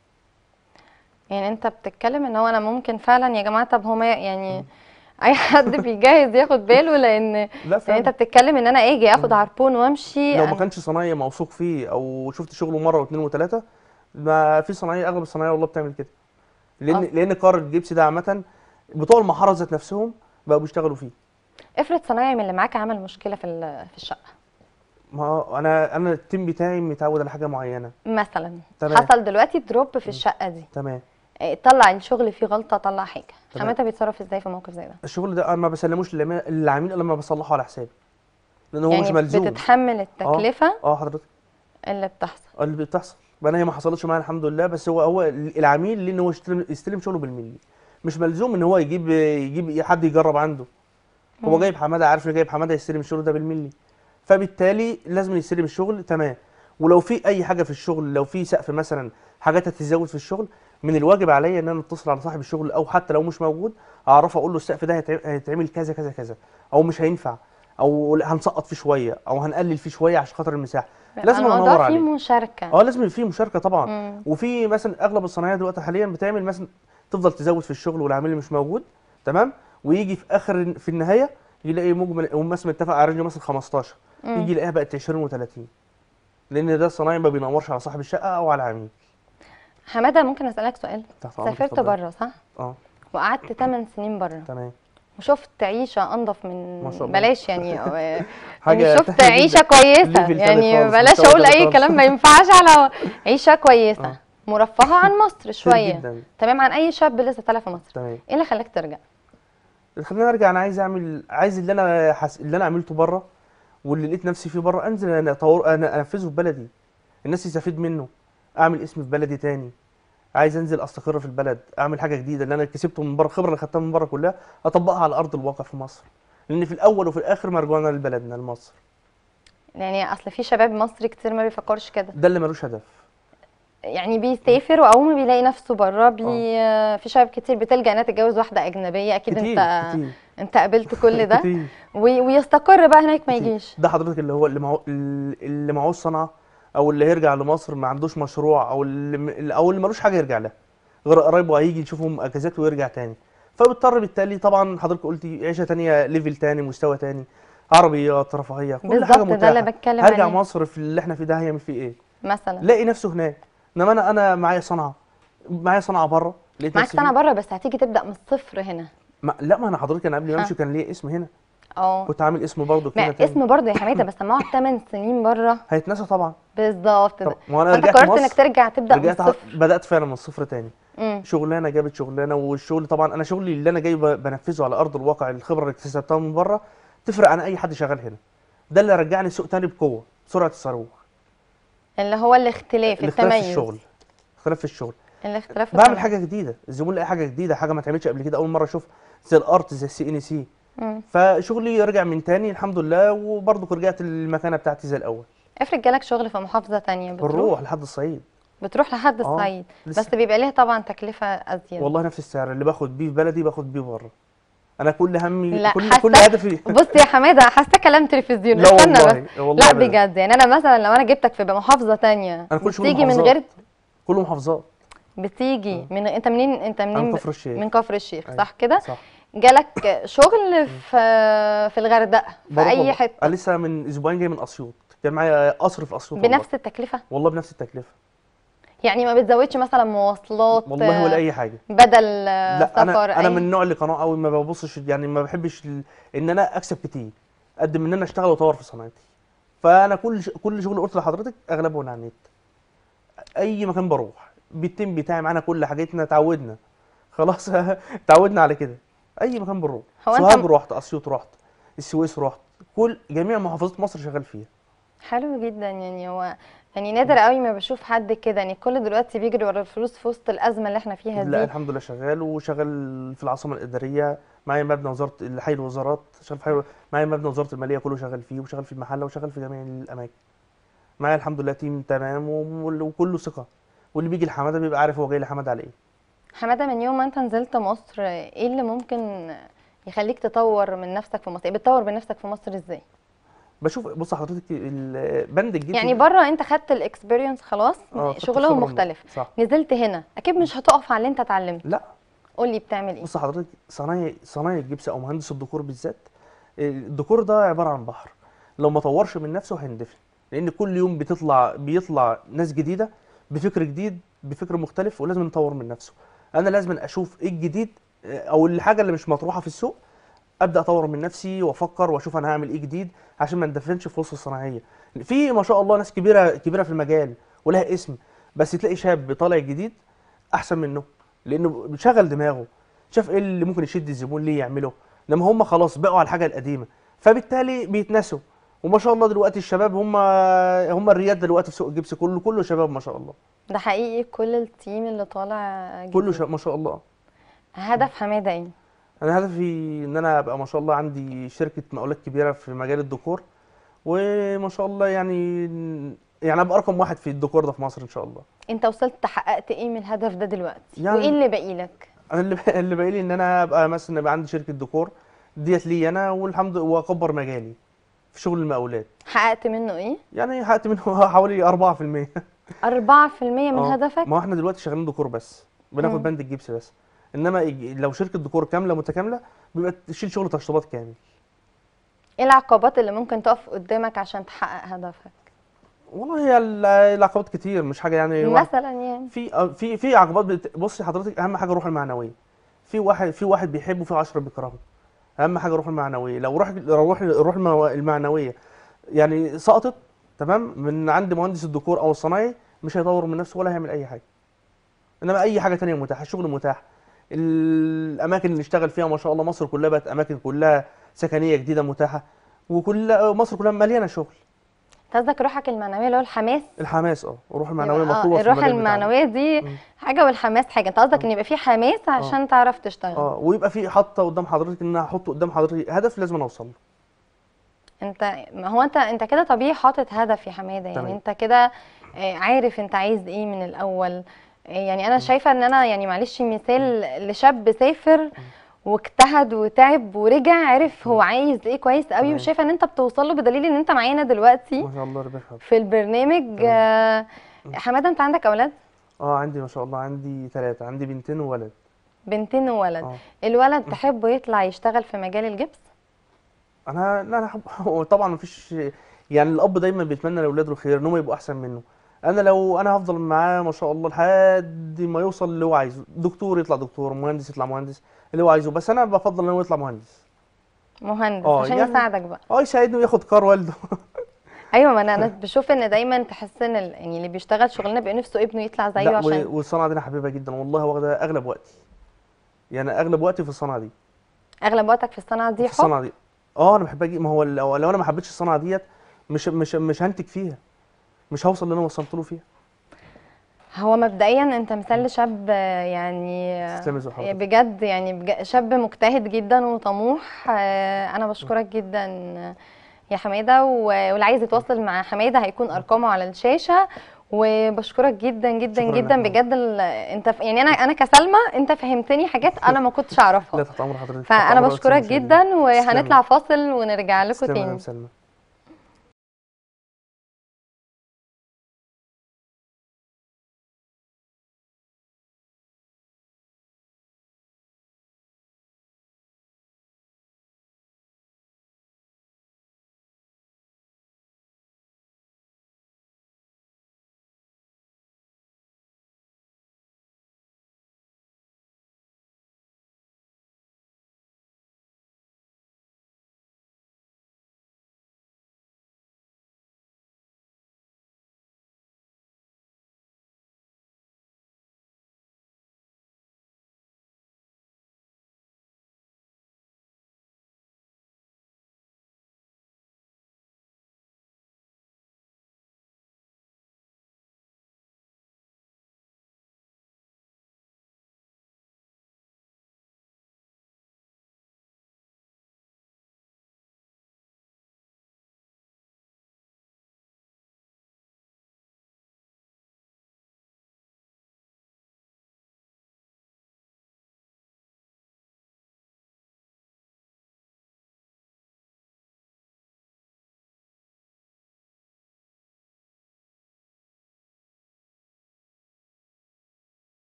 يعني انت بتتكلم ان هو انا ممكن فعلا يا جماعه طب هما يعني اي حد بيجهز ياخد باله لان لا يعني انت فعلا بتتكلم ان انا اجي اخد عربون وامشي لو ما أنا- كانش صنايعي موثوق فيه او شفت شغله مره واثنين وثلاثه ما في صنايعي اغلب الصنايعي والله بتعمل كده لان آه. لان قاره الجبس ده عامه بتوع المحاره ذات نفسهم بقوا بيشتغلوا فيه افرض صنايعي من اللي معاك عمل مشكله في ال- في الشقه ما هو انا انا التيم بتاعي متعود على حاجه معينه مثلا تمام. حصل دلوقتي دروب في الشقه دي تمام اه، طلع الشغل فيه غلطه طلع حاجه تمام. حماتها بيتصرف ازاي في موقف زي ده الشغل ده انا ما بسلموش للعميل للعميل الا لما بصلحه على حسابي لان هو مش يعني ملزوم بتتحمل التكلفه اه حضرتك اللي بتحصل اللي بتحصل ما انا هي ما حصلتش معايا الحمد لله بس هو هو العميل ليه ان هو يستلم, يستلم شغله بالملي مش ملزوم ان هو يجيب يجيب حد يجرب عنده هو مم. جايب حماده عارف انه جايب حماده يستلم الشغل ده بالملي فبالتالي لازم يستلم الشغل تمام ولو في اي حاجه في الشغل لو في سقف مثلا حاجات هتتزود في الشغل من الواجب عليا ان انا اتصل على صاحب الشغل او حتى لو مش موجود اعرف اقول له السقف ده هيتع- هيتعمل كذا كذا كذا او مش هينفع او هنسقط فيه شويه او هنقلل فيه شويه عشان خاطر المساحه لازم الموضوع ندور فيه عليه مشاركه اه لازم يبقى فيه مشاركه طبعا مم. وفي مثلا اغلب الصناعيه دلوقتي حاليا بتعمل مثلا تفضل تزود في الشغل والعامل اللي مش موجود تمام ويجي في اخر في النهايه يلاقي مجمل هم مثلا متفق على رينج مثلا 15 مم. يجي يلاقيها بقت 20 و30 لان ده الصنايعي ما بينورش على صاحب الشقه او على العميل حماده ممكن اسالك سؤال تحت امرك سافرت اتفضلي. بره صح اه وقعدت 8 سنين بره تمام وشفت عيشه انضف من ما شاء الله. بلاش يعني آه، حاجة يعني شفت تانية عيشه جداً. كويسه ليفل تاني يعني خالص، بلاش مستوى اقول تاني اي خالص. كلام ما ينفعش على عيشه كويسه آه. مرفهه عن مصر كتير شويه جدا تمام عن اي شاب لسه طالع في مصر تمام ايه اللي خلاك ترجع خلينا ارجع انا عايز اعمل عايز اللي انا حس... اللي انا عملته بره واللي لقيت نفسي فيه بره انزل انا أطور... انا انفذه في بلدي الناس يستفيد منه اعمل اسم في بلدي تاني عايز انزل استقر في البلد اعمل حاجه جديده اللي انا كسبته من بره الخبره اللي خدتها من بره كلها اطبقها على ارض الواقع في مصر لان في الاول وفي الاخر مرجعنا لبلدنا لمصر يعني اصل في شباب مصري كتير ما بيفكرش كده ده اللي ملوش هدف يعني بيسافر واول ما بيلاقي نفسه بره بي... في شباب كتير بتلجأ انها تتجوز واحده اجنبيه اكيد كتير انت كتير انت قابلت كل ده كتير وي... ويستقر بقى هناك ما كتير. يجيش ده حضرتك اللي هو اللي معه اللي معهوش صنعه او اللي هيرجع لمصر ما عندوش مشروع او اللي او اللي ملوش حاجه يرجع لها غير قرايبه هيجي يشوفهم اجازات ويرجع تاني فبيضطر بالتالي طبعا حضرتك قلتي عيشه تانية ليفل تاني مستوى تاني عربيات رفاهيه كل حاجه بالظبط ده اللي متاحه بتكلم هرجع عليه مصر في اللي احنا فيه ده هيعمل فيه ايه مثلا لاقي نفسه هناك انما انا انا معايا صنعه معايا صنعه بره لقيت معاك نفسي سنه فيه. بره بس هتيجي تبدأ من الصفر هنا ما لا ما انا حضرتك انا قبل ما ها. امشي كان ليا اسم هنا اه كنت عامل اسم برضه ما هنا تاني اسم برضه يا حماده بس لما اقعد 8 سنين بره هيتنسى طبعا بالظبط طب ده ما انا فانت رجعت قررت مصر انك ترجع تبدأ من رجعت ع- الصفر بدات فعلا من الصفر تاني امم شغلانه جابت شغلانه والشغل طبعا انا شغلي اللي انا جاي ب- بنفذه على ارض الواقع الخبره اللي اكتسبتها من بره تفرق عن اي حد شغال هنا ده اللي رجعني سوق تاني بقوه سرعه الصاروخ اللي هو الاختلاف الاختلاف في التميز الشغل اختلاف في الشغل الاختلاف في بعمل التميز. حاجه جديده الزبون لاقي حاجه جديده حاجه ما اتعملتش قبل كده اول مره اشوف زي الارت زي السي ان سي مم. فشغلي رجع من تاني الحمد لله وبرضه رجعت للمكانه بتاعتي زي الاول افرض جالك شغل في محافظه تانية بتروح بنروح لحد الصعيد بتروح لحد آه، الصعيد لسه. بس بيبقى ليها طبعا تكلفه ازيد والله نفس السعر اللي باخد بيه في بلدي باخد بيه بره انا كل همي لا كل حاسة- كل هدفي بص يا حماده حاسه كلام تلفزيون لا استنى والله بس والله لا أبداً. بجد يعني انا مثلا لو انا جبتك في محافظه تانية انا كل شغل بتيجي من محافظات غير كله محافظات بتيجي من انت منين انت منين عن ب- كفر الشيخ من كفر الشيخ أيوة. صح كده صح جالك شغل في في الغردقه في بروح اي والله. حته انا لسه من اسبوعين جاي من اسيوط كان معايا قصر في اسيوط والله. بنفس التكلفه والله بنفس التكلفه يعني ما بتزودش مثلا مواصلات والله ولا اي حاجه بدل لا سفر انا انا أي- من النوع اللي قناع قوي ما ببصش يعني ما بحبش ال- ان انا اكسب كتير قد من ان انا اشتغل واطور في صناعتي فانا كل ش... كل شغل قلت لحضرتك اغلبه من على النت اي مكان بروح بالتيم بتاعي معانا كل حاجتنا اتعودنا خلاص اتعودنا على كده اي مكان بنروح هو أنت سوهاج م- رحت اسيوط رحت السويس رحت كل جميع محافظات مصر شغال فيها حلو جدا يعني هو يعني نادر قوي ما بشوف حد كده يعني كل دلوقتي بيجري ورا الفلوس في وسط الازمه اللي احنا فيها لا دي الحمد لله شغال وشغال في العاصمه الاداريه معايا مبنى وزاره حي الوزارات شغال في حي معايا مبنى وزاره الماليه كله شغال فيه وشغال في المحله وشغال في جميع الاماكن معايا الحمد لله تيم تمام وم- وكله ثقه واللي بيجي لحماده بيبقى عارف هو جاي لحماده على ايه حماده من يوم ما انت نزلت مصر ايه اللي ممكن يخليك تطور من نفسك في مصر بتطور من نفسك في مصر ازاي بشوف بص حضرتك البند الجديد يعني بره انت خدت الاكسبيرينس خلاص اه خدت شغلهم الخبرة من- مختلف صح نزلت هنا اكيد مش هتقف على اللي انت اتعلمته لا قول لي بتعمل ايه بص حضرتك صنايعي صنايعي الجبس او مهندس الديكور بالذات الديكور ده عباره عن بحر لو ما طورش من نفسه هيندفن لان كل يوم بتطلع بيطلع ناس جديده بفكر جديد بفكر مختلف ولازم نطور من نفسه انا لازم اشوف ايه الجديد آه، او الحاجه اللي مش مطروحه في السوق ابدا اطور من نفسي وافكر واشوف انا هعمل ايه جديد عشان ما ندفنش في وسط الصناعيه في ما شاء الله ناس كبيره كبيره في المجال ولها اسم بس تلاقي شاب طالع جديد احسن منه لانه شغل دماغه شاف ايه اللي ممكن يشد الزبون ليه يعمله لما هم خلاص بقوا على الحاجه القديمه فبالتالي بيتنسوا وما شاء الله دلوقتي الشباب هم هم الرياد دلوقتي في سوق الجبس كله كله شباب ما شاء الله ده حقيقي كل التيم اللي طالع كله جديد. شباب ما شاء الله هدف حماده ايه انا هدفي ان انا ابقى ما شاء الله عندي شركه مقاولات كبيره في مجال الديكور وما شاء الله يعني يعني ابقى رقم واحد في الديكور ده في مصر ان شاء الله انت وصلت حققت ايه من الهدف ده دلوقتي يعني- وايه اللي باقي لك انا اللي اللي باقي لي ان انا ابقى مثلا يبقى عندي شركه ديكور ديت لي انا والحمد لله واكبر مجالي في شغل المقاولات حققت منه ايه يعني حققت منه حوالي 4% 4% من آه. هدفك ما هو احنا دلوقتي شغالين ديكور بس بناخد مم. بند الجبس بس انما يجي- لو شركه ديكور كامله متكامله بيبقى تشيل شغل تشطيبات كامل ايه العقبات اللي ممكن تقف قدامك عشان تحقق هدفك والله هي ال- العقبات كتير مش حاجه يعني واحد مثلا يعني في آه، في في عقبات بت... بصي حضرتك اهم حاجه الروح المعنويه في واحد في واحد بيحبه وفي 10 بيكرهه اهم حاجه الروح المعنويه لو روح لو روح الروح المو- المعنويه يعني سقطت تمام من عند مهندس الديكور او الصنايعي مش هيطور من نفسه ولا هيعمل اي حاجه انما اي حاجه تانية متاحه الشغل متاح الاماكن اللي اشتغل فيها ما شاء الله مصر كلها بقت اماكن كلها سكنيه جديده متاحه وكل مصر كلها مليانه شغل انت قصدك روحك المعنويه اللي هو الحماس الحماس اه الروح المعنويه يبقى- آه، مطلوبه في الروح المجال بتاعنا المعنويه دي مم. حاجه والحماس حاجه انت قصدك ان يبقى في حماس عشان تعرف تشتغل اه ويبقى في حاطه قدام حضرتك ان انا هحط قدام حضرتك هدف لازم أنا اوصل له انت ما هو انت انت كده طبيعي حاطط هدف يا حماده يعني تمام. انت كده آه، عارف انت عايز ايه من الاول آه، يعني انا شايفه ان انا يعني معلش مثال لشاب سافر واجتهد وتعب ورجع عرف هو عايز ايه كويس قوي تمام. وشايفه ان انت بتوصل له بدليل ان انت معانا دلوقتي ما شاء الله ربنا يخليك في البرنامج آه، حماده انت عندك اولاد اه عندي ما شاء الله عندي ثلاثه عندي بنتين وولد بنتين وولد اه الولد تحبه يطلع يشتغل في مجال الجبس انا لا انا حب... هو طبعا مفيش يعني الاب دايما بيتمنى لاولاده الخير ان هم يبقوا احسن منه انا لو انا هفضل معاه ما شاء الله لحد ما يوصل اللي هو عايزه دكتور يطلع دكتور مهندس يطلع مهندس اللي هو عايزه بس انا بفضل ان هو يطلع مهندس مهندس اه عشان يعني يساعدك بقى اه يساعدني وياخد قرار والده ايوه ما انا انا بشوف ان دايما تحس ان ال- يعني اللي بيشتغل شغلانه بيبقى نفسه ابنه يطلع زيه لا عشان و- والصنعه دي انا حبيبها جدا والله واخده اغلب وقتي يعني اغلب وقتي في الصنعه دي اغلب وقتك في الصنعه دي في حب الصنعه دي اه انا بحبها جدا ما هو لو, لو انا ما حبيتش الصنعه ديت مش مش مش هنتج فيها مش هوصل اللي انا وصلت له فيها هو مبدئيا انت مثال لشاب آه، يعني تسلمي زي حضرتك. بجد يعني بج- شاب مجتهد جدا وطموح آه، انا بشكرك جدا يا حماده و- واللي عايز يتواصل مع حماده هيكون ارقامه على الشاشه وبشكرك جدا جدا شكراً جدا لك. بجد ال- انت ف- يعني انا انا كسلمى انت فهمتني حاجات انا ما كنتش لا اعرفها تحت امر حضرتك تحت فانا أمر بشكرك أستاذ جدا سلمى. وهنطلع فاصل ونرجع لكم تسلمي يا تاني أم سلمى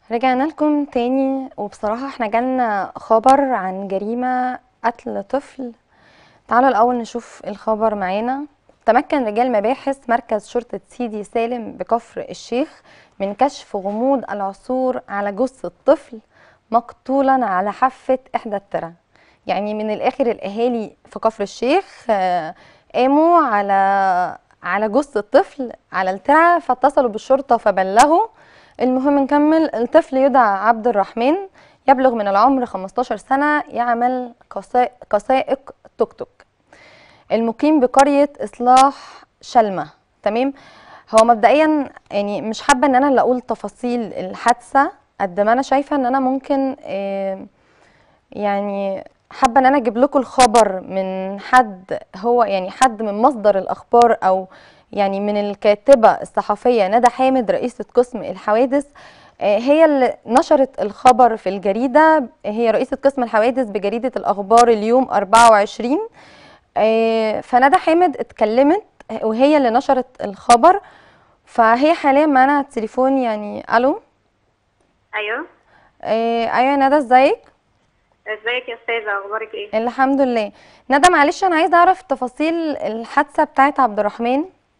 رجعنا لكم تاني وبصراحة احنا جالنا خبر عن جريمة قتل طفل تعالوا الأول نشوف الخبر معانا تمكن رجال مباحث مركز شرطة سيدي سالم بكفر الشيخ من كشف غموض العثور على جثة طفل مقتولا على حافة إحدى الترع يعني من الآخر الأهالي في كفر الشيخ آه، قاموا على على جثة طفل على الترعة فاتصلوا بالشرطة فبلغوا المهم نكمل الطفل يدعى عبد الرحمن يبلغ من العمر 15 سنة يعمل قصا- قصائق توك توك المقيم بقرية إصلاح شلمة تمام هو مبدئيا يعني مش حابة ان انا اللي اقول تفاصيل الحادثة قد ما انا شايفة ان انا ممكن آه، يعني حابة ان انا اجيب لكم الخبر من حد هو يعني حد من مصدر الاخبار او يعني من الكاتبة الصحفية ندى حامد رئيسة قسم الحوادث آه، هي اللي نشرت الخبر في الجريدة هي رئيسة قسم الحوادث بجريدة الأخبار اليوم 24 آه، فندى حامد اتكلمت وهي اللي نشرت الخبر فهي حاليا معانا على التليفون يعني الو ايوه آه، ايوه يا ندى ازيك ازيك يا استاذه اخبارك ايه الحمد لله ندى معلش انا عايزه اعرف تفاصيل الحادثه بتاعت عبد الرحمن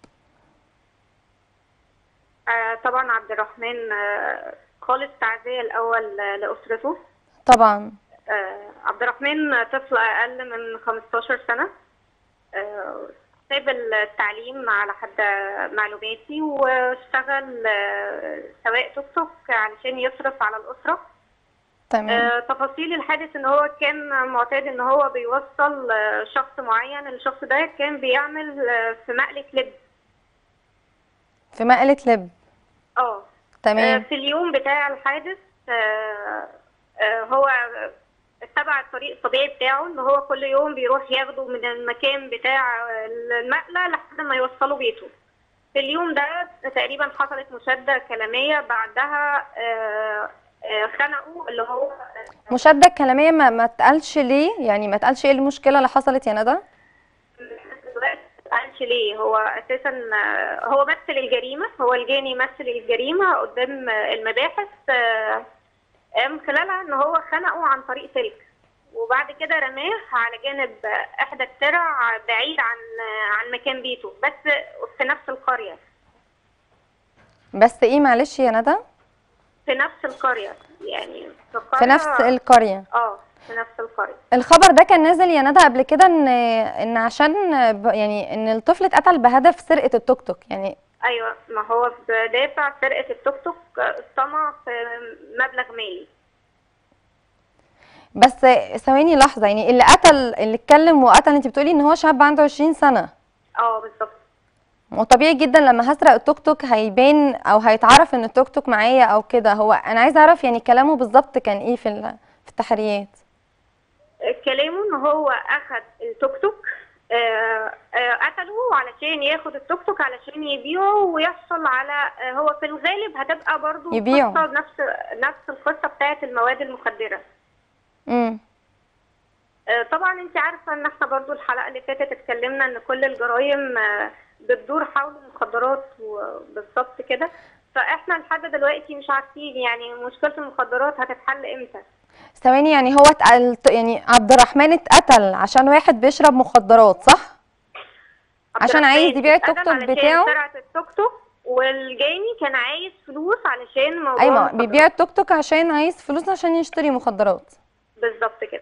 آه طبعا عبد الرحمن آه خالص تعزيه الاول آه، لاسرته طبعا آه عبد الرحمن طفل اقل من 15 سنه آه ساب التعليم على حد معلوماتي واشتغل آه سواق توك توك علشان يصرف على الاسره تمام آه، تفاصيل الحادث ان هو كان معتاد ان هو بيوصل آه، شخص معين الشخص ده كان بيعمل آه، في مقلة لب في مقلة لب اه آه، تمام في اليوم بتاع الحادث آه، آه، هو اتبع الطريق الطبيعي بتاعه ان هو كل يوم بيروح ياخده من المكان بتاع المقلة لحد ما يوصله بيته في اليوم ده تقريبا حصلت مشادة كلامية بعدها آه، آه، خنقوا اللي هو مشادة كلامية ما ما اتقالش ليه يعني ما اتقالش ايه المشكلة اللي حصلت يا ندى دلوقتي قالش ليه هو اساسا آه، هو مثل الجريمه هو الجاني مثل الجريمه قدام آه، المباحث آه، قام خلالها ان هو خنقه عن طريق سلك وبعد كده رماه على جانب آه، احدى الترع بعيد عن آه، عن مكان بيته بس في نفس القريه بس ايه معلش يا ندى في نفس القريه يعني في, في نفس القرية- القرية اه في نفس القريه الخبر ده كان نازل يا ندى قبل كده ان ان عشان ب- يعني ان الطفل اتقتل بهدف سرقة التوك توك يعني ايوه ما هو بدافع سرقه التوك توك آه، طمع في مبلغ مالي بس ثواني لحظة يعني اللي قتل اللي اتكلم وقتل انت بتقولي ان هو شاب عنده 20 سنة اه بالظبط وطبيعي جدا لما هسرق التوك توك هيبان او هيتعرف ان التوك توك معايا او كده هو انا عايزة اعرف يعني كلامه بالظبط كان ايه في ال- في التحريات كلامه ان هو اخد التوك توك آه، آه، قتله علشان ياخد التوك توك علشان يبيعه ويحصل على آه، هو في الغالب هتبقى برضو يبيعه. قصة نفس نفس القصة بتاعت المواد المخدرة امم آه، طبعا انت عارفة ان احنا برضو الحلقة اللي فاتت اتكلمنا ان كل الجرائم آه، بتدور حول المخدرات وبالظبط كده فاحنا لحد دلوقتي مش عارفين يعني مشكلة المخدرات هتتحل امتى ثواني يعني هو اتقل يعني عبد الرحمن اتقتل عشان واحد بيشرب مخدرات صح عبد عشان عايز الرحمن يبيع التوك اتقتل توك علشان بتاعه؟ سرقة التوك توك والجاني كان عايز فلوس علشان موضوع ايوه المخدرات. بيبيع التوك توك عشان عايز فلوس عشان يشتري مخدرات بالظبط كده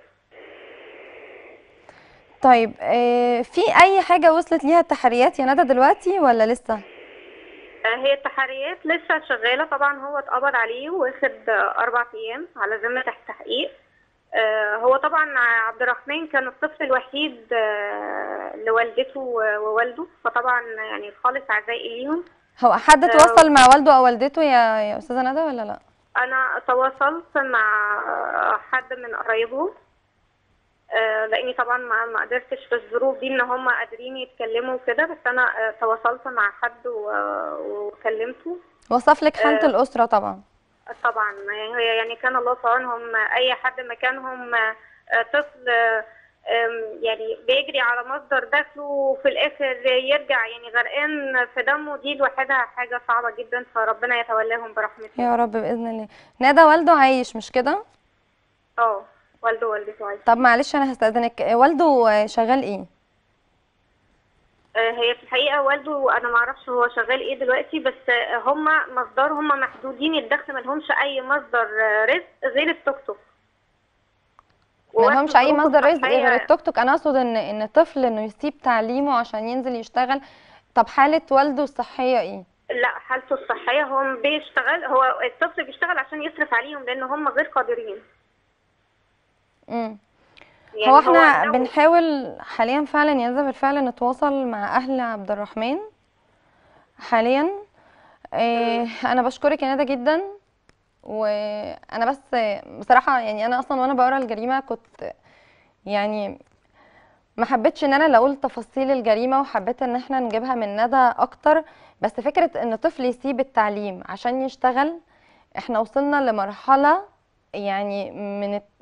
طيب آه في اي حاجة وصلت ليها التحريات يا ندى دلوقتي ولا لسه آه، هي التحريات لسه شغالة طبعا هو اتقبض عليه واخد آه، أربع أيام على ذمة التحقيق آه، هو طبعا عبد الرحمن كان الطفل الوحيد آه، لوالدته ووالده فطبعا يعني خالص عزائي ليهم هو حد آه، تواصل مع والده او والدته يا يا استاذة ندى ولا لا انا تواصلت مع حد من قرايبهم آه، لاني طبعا ما ما قدرتش في الظروف دي ان هم قادرين يتكلموا كده بس انا آه، تواصلت مع حد و- وكلمته وصف لك حالة آه، الأسرة طبعا طبعا يعني هي يعني كان الله في عونهم اي حد مكانهم آه، طفل آه، أم، يعني بيجري على مصدر دخله وفي الاخر يرجع يعني غرقان في دمه دي لوحدها حاجه صعبه جدا فربنا يتولاهم برحمته يا رب باذن الله ندى والده عايش مش كده اه والده ووالدته عايشين طب معلش انا هستأذنك والده شغال ايه آه، هي في الحقيقة والده أنا معرفش هو شغال إيه دلوقتي بس آه، هما مصدر هما محدودين الدخل ملهمش أي مصدر آه، رزق غير التوك توك ما لهمش اي ووقت مصدر رزق الصحية- غير التوك توك انا اقصد ان ان طفل انه يسيب تعليمه عشان ينزل يشتغل طب حالة والده الصحية ايه لا حالته الصحية هو بيشتغل هو الطفل بيشتغل عشان يصرف عليهم لأن هم غير قادرين امم يعني هو احنا لو- بنحاول حاليا فعلا يا زلمة بالفعل نتواصل مع اهل عبد الرحمن حاليا إيه انا بشكرك يا ندى جدا وانا بس بصراحة يعني انا اصلا وانا بقرا الجريمة كنت يعني ما حبيتش ان انا اللي اقول تفاصيل الجريمة وحبيت ان احنا نجيبها من ندى اكتر بس فكرة ان طفل يسيب التعليم عشان يشتغل احنا وصلنا لمرحلة يعني من الت-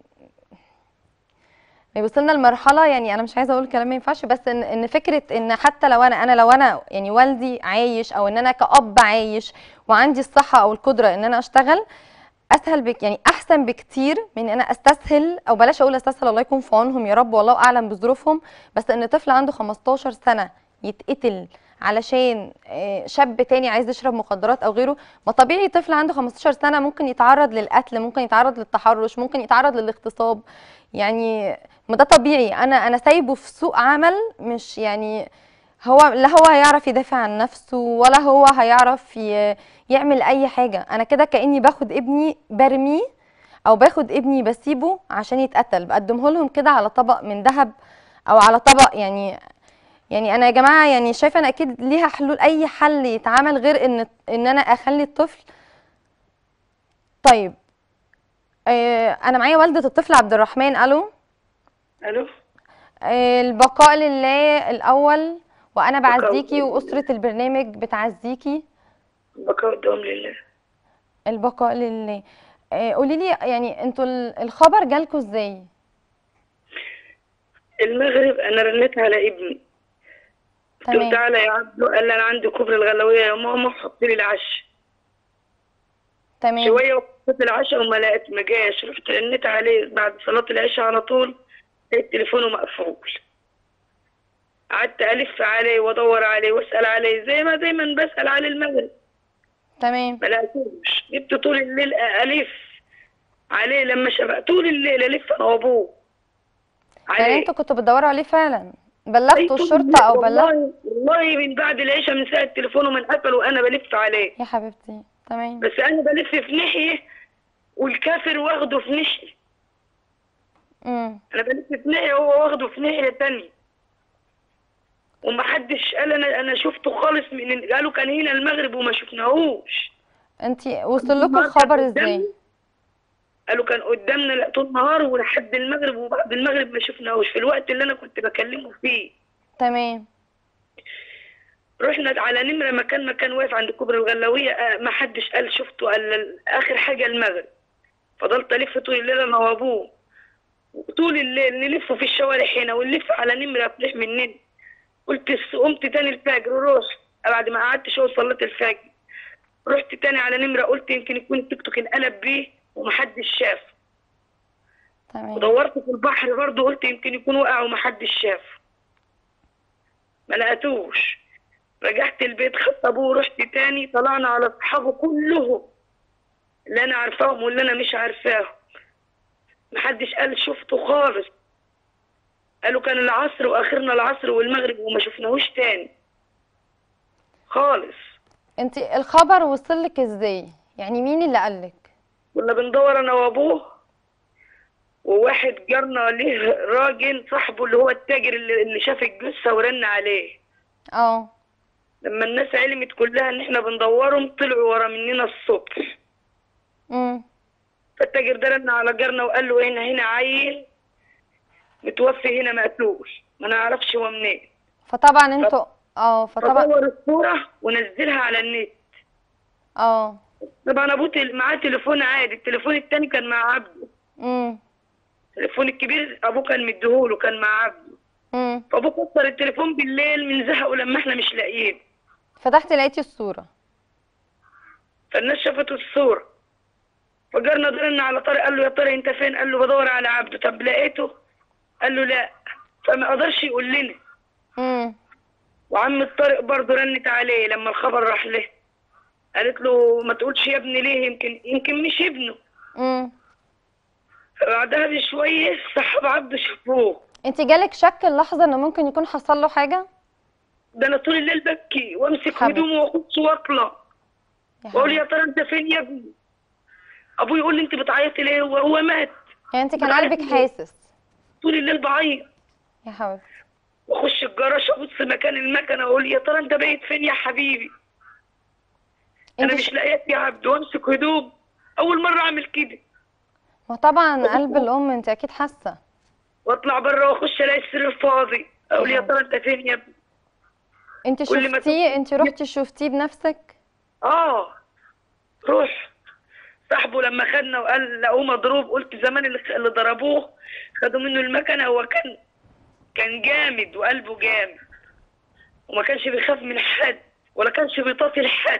وصلنا لمرحلة يعني انا مش عايزة اقول كلام ما ينفعش بس ان ان فكرة ان حتى لو انا انا لو انا يعني والدي عايش او ان انا كأب عايش وعندي الصحة او القدرة ان انا اشتغل اسهل بك يعني احسن بكتير من ان انا استسهل او بلاش اقول استسهل الله يكون في عونهم يا رب والله اعلم بظروفهم بس ان طفل عنده 15 سنة يتقتل علشان آه، شاب تاني عايز يشرب مخدرات او غيره ما طبيعي طفل عنده 15 سنة ممكن يتعرض للقتل ممكن يتعرض للتحرش ممكن يتعرض للاغتصاب يعني ما ده طبيعي انا انا سايبه في سوق عمل مش يعني هو لا هو هيعرف يدافع عن نفسه ولا هو هيعرف ي- يعمل اي حاجة انا كده كأني باخد ابني برميه او باخد ابني بسيبه عشان يتقتل بقدمه لهم كده على طبق من ذهب او على طبق يعني يعني انا يا جماعه يعني شايفه انا اكيد ليها حلول اي حل يتعمل غير ان ان انا اخلي الطفل طيب آه انا معايا والده الطفل عبد الرحمن الو الو آه البقاء لله الاول وانا بقاء بعزيكي لله. واسره البرنامج بتعزيكي بقاء الدوام لله البقاء لله آه قولي لي يعني انتوا ال- الخبر جالكوا ازاي المغرب انا رنيت على ابني قلت له تمام تعالى يا عبدو قال لي انا عندي كبر الغلويه يا ماما حط لي العشاء تمام شويه وحطيت العشاء وما لقيت ما جاش رحت رنيت عليه بعد صلاه العشاء على طول لقيت تليفونه مقفول قعدت الف عليه وادور عليه واسال عليه زي ما دايما بسال على المغرب تمام ما لقيتوش جبت طول الليل الف عليه لما شبع طول الليل الف انا وابوه يعني عليه انتوا كنتوا بتدوروا عليه فعلا بلغتوا أي طول الشرطه الليل او بلغتوا والله والله من بعد العشاء من ساعة تليفونه من قفل وأنا بلف عليه يا حبيبتي تمام بس أنا بلف في ناحية والكافر واخده في ناحية امم أنا بلف في ناحية وهو واخده في ناحية تانية ومحدش قال أنا أنا شفته خالص من قالوا كان هنا المغرب وما شفناهوش انت وصل لكم النهار الخبر كان ازاي قدامنا. قالوا كان قدامنا لا طول النهار ولحد المغرب وبعد المغرب ما شفناهوش في الوقت اللي أنا كنت بكلمه فيه تمام رحنا على نمرة مكان مكان واقف عند كوبري الغلاوية آه، ما حدش قال شفته قال ال- آخر حاجة المغرب فضلت ألف طول الليل أنا وأبوه طول الليل نلف في الشوارع هنا ونلف على نمرة تروح مننا قلت الس- قمت تاني الفجر ورحت بعد ما قعدت شوية صليت الفجر رحت تاني على نمرة قلت يمكن يكون التيك توك انقلب بيه ومحدش شاف تمام ودورت في البحر برضه قلت يمكن يكون وقع ومحدش شافه ما لقيتوش رجعت البيت خدت ابوه ورحت تاني طلعنا على اصحابه كلهم اللي انا عارفاهم واللي انا مش عارفاهم محدش قال شفته خالص قالوا كان العصر واخرنا العصر والمغرب وما شفناهوش تاني خالص انت الخبر وصل لك ازاي يعني مين اللي قالك كنا بندور انا وابوه وواحد جارنا ليه راجل صاحبه اللي هو التاجر اللي, اللي شاف الجثه ورن عليه اه لما الناس علمت كلها ان احنا بندورهم طلعوا ورا مننا الصبح امم فالتاجر ده رن على جارنا وقال له هنا هنا عيل متوفي هنا مقتول ما نعرفش هو منين فطبعا انتوا اه فطبعا فصور الصورة ونزلها على النت اه طبعا ابوه تل- معاه تليفون عادي التليفون التاني كان مع عبده امم التليفون الكبير ابوه كان مديهوله كان مع عبده امم فابوه كسر التليفون بالليل من زهقه لما احنا مش لاقيين فتحت لقيتي الصورة فالناس شافت الصورة فجرنا دورنا على طارق قال له يا طارق انت فين قال له بدور على عبده طب لقيته قال له لا فما قدرش يقول لنا امم وعم الطارق برضه رنت عليه لما الخبر راح له قالت له ما تقولش يا ابني ليه يمكن يمكن مش ابنه امم فبعدها بشوية صاحب عبده شافوه انت جالك شك اللحظة ان ممكن يكون حصل له حاجة ده انا طول الليل ببكي وامسك حبيبتي. هدومه واخش واطلع يا واقول يا حبيبتي. ترى انت فين يا ابني ابوي يقول لي انت بتعيطي ليه هو هو مات يعني انت كان بتعيطي قلبك ليه؟ حاسس طول الليل بعيط يا حبيبتي واخش الجراج ابص مكان المكنه واقول يا ترى انت بايت فين يا حبيبي انا انت مش لاقيك يا عبد وامسك هدوم اول مره اعمل كده ما طبعا قلب الام انت اكيد حاسة واطلع بره واخش الاقي السرير فاضي اقول يا ترى انت فين يا ابني انت كل ما شفتيه تشوف- انت رحتي شفتيه بنفسك اه روح صاحبه لما خدنا وقال لقوه مضروب قلت زمان اللي, اللي ضربوه خدوا منه المكنه هو كان كان جامد وقلبه جامد وما كانش بيخاف من حد ولا كانش بيطاطي لحد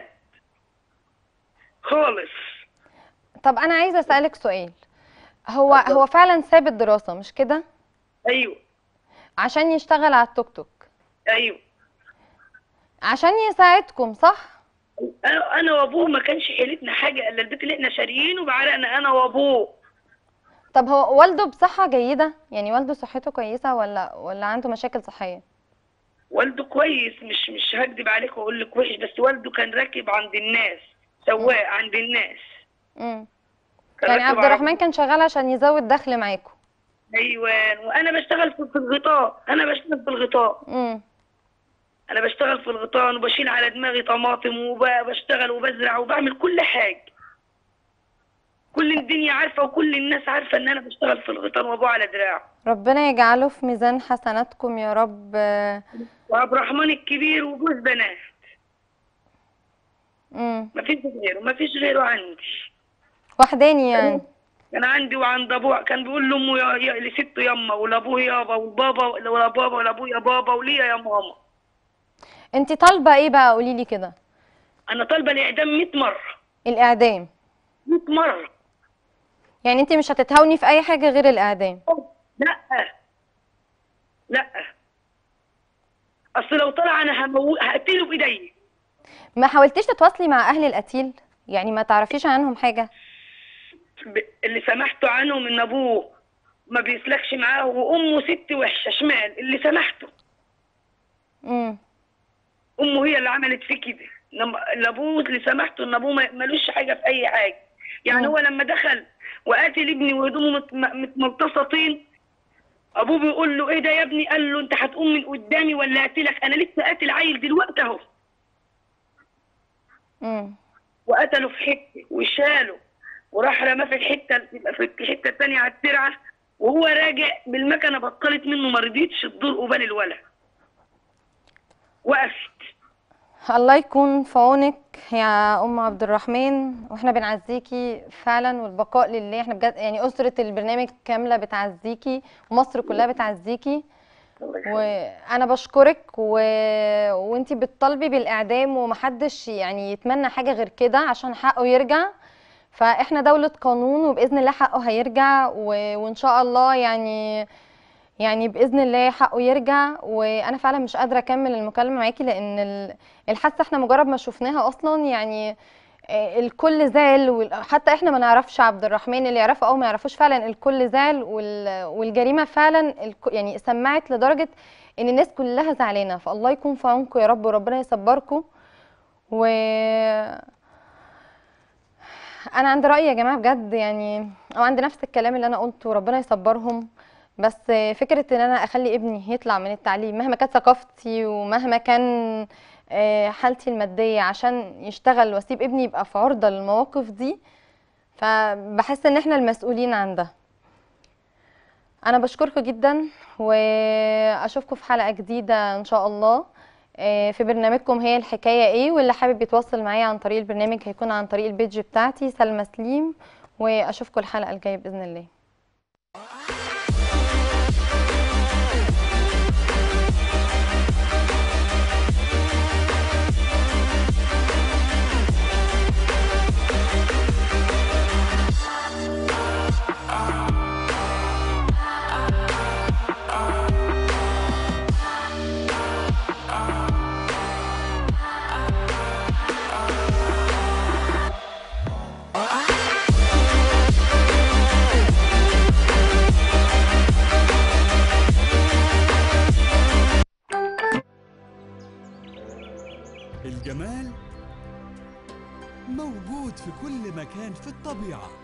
خالص طب انا عايزة اسألك سؤال هو هو فعلا ساب الدراسة مش كده ايوه عشان يشتغل على التوك توك ايوه عشان يساعدكم صح انا انا وابوه ما كانش حيلتنا حاجه الا البيت اللي احنا شاريينه بعرقنا انا وابوه طب هو والده بصحة جيدة يعني والده صحته كويسة ولا ولا عنده مشاكل صحية والده كويس مش مش هكدب عليك واقول لك وحش بس والده كان راكب عند الناس سواق عند الناس امم كان يعني راكب عبد الرحمن كان شغال عشان يزود دخل معاكم ايوه وانا بشتغل في في الغطاء انا بشتغل في الغطاء امم انا بشتغل في الغطاء وبشيل على دماغي طماطم وبشتغل وبزرع وبعمل كل حاجه كل الدنيا عارفه وكل الناس عارفه ان انا بشتغل في الغطاء وابوه على دراعه ربنا يجعله في ميزان حسناتكم يا رب وعبد الرحمن الكبير وجوز بنات امم مفيش غيره مفيش غيره عندي وحداني يعني كان عندي وعند ابوه كان بيقول لامه يا يا لسته يما ولابوه يابا والبابا ولا بابا ولا ابويا بابا وليا يا ماما انت طالبة ايه بقى قولي لي كده انا طالبه الاعدام 100 مره الاعدام 100 مره يعني انت مش هتتهاوني في اي حاجة غير الاعدام لا لا اصل لو طلع انا همو... هقتله بايدي ما حاولتيش تتواصلي مع اهل القتيل يعني ما تعرفيش عنهم حاجة ب... اللي سمحته عنه من ابوه ما بيسلكش معاه وامه ست وحشه شمال اللي سمحته امم امه هي اللي عملت فيه كده لما اللي ابوه اللي سمحته ان ابوه ما- ملوش حاجه في اي حاجه يعني مم. هو لما دخل وقاتل ابني وهدومه مت- م- متملطصه طين ابوه بيقول له ايه ده يا ابني قال له انت هتقوم من قدامي ولا اقتلك انا لسه قاتل عيل دلوقتي اهو امم وقتله في حته وشاله وراح رماه في الحته في الحته الثانيه على الترعه وهو راجع بالمكنه بطلت منه ما رضيتش تدور قبال الولد وقفت الله يكون في عونك يا ام عبد الرحمن واحنا بنعزيكي فعلا والبقاء لله احنا بجد يعني اسره البرنامج كامله بتعزيكي ومصر كلها بتعزيكي وانا بشكرك و... وانتي بتطالبي بالاعدام ومحدش يعني يتمنى حاجه غير كده عشان حقه يرجع فاحنا دوله قانون وباذن الله حقه هيرجع و... وان شاء الله يعني يعني باذن الله حقه يرجع وانا فعلا مش قادره اكمل المكالمه معاكي لان ال- الحادثه احنا مجرد ما شفناها اصلا يعني آه، الكل زعل وال- حتى احنا ما نعرفش عبد الرحمن اللي يعرفه او ما يعرفوش فعلا الكل زعل وال- والجريمه فعلا الك- يعني سمعت لدرجه ان الناس كلها زعلانه فالله يكون في عونكم يا رب وربنا يصبركم و انا عندي راي يا جماعه بجد يعني او عندي نفس الكلام اللي انا قلته وربنا يصبرهم بس فكره ان انا اخلي ابني يطلع من التعليم مهما كانت ثقافتي ومهما كان آه، حالتي الماديه عشان يشتغل واسيب ابني يبقى في عرضه للمواقف دي فبحس ان احنا المسؤولين عن ده انا بشكركم جدا واشوفكم في حلقه جديده ان شاء الله آه، في برنامجكم هي الحكايه ايه واللي حابب يتواصل معايا عن طريق البرنامج هيكون عن طريق البيج بتاعتي سلمى سليم واشوفكم الحلقه الجايه باذن الله الجمال موجود في كل مكان في الطبيعة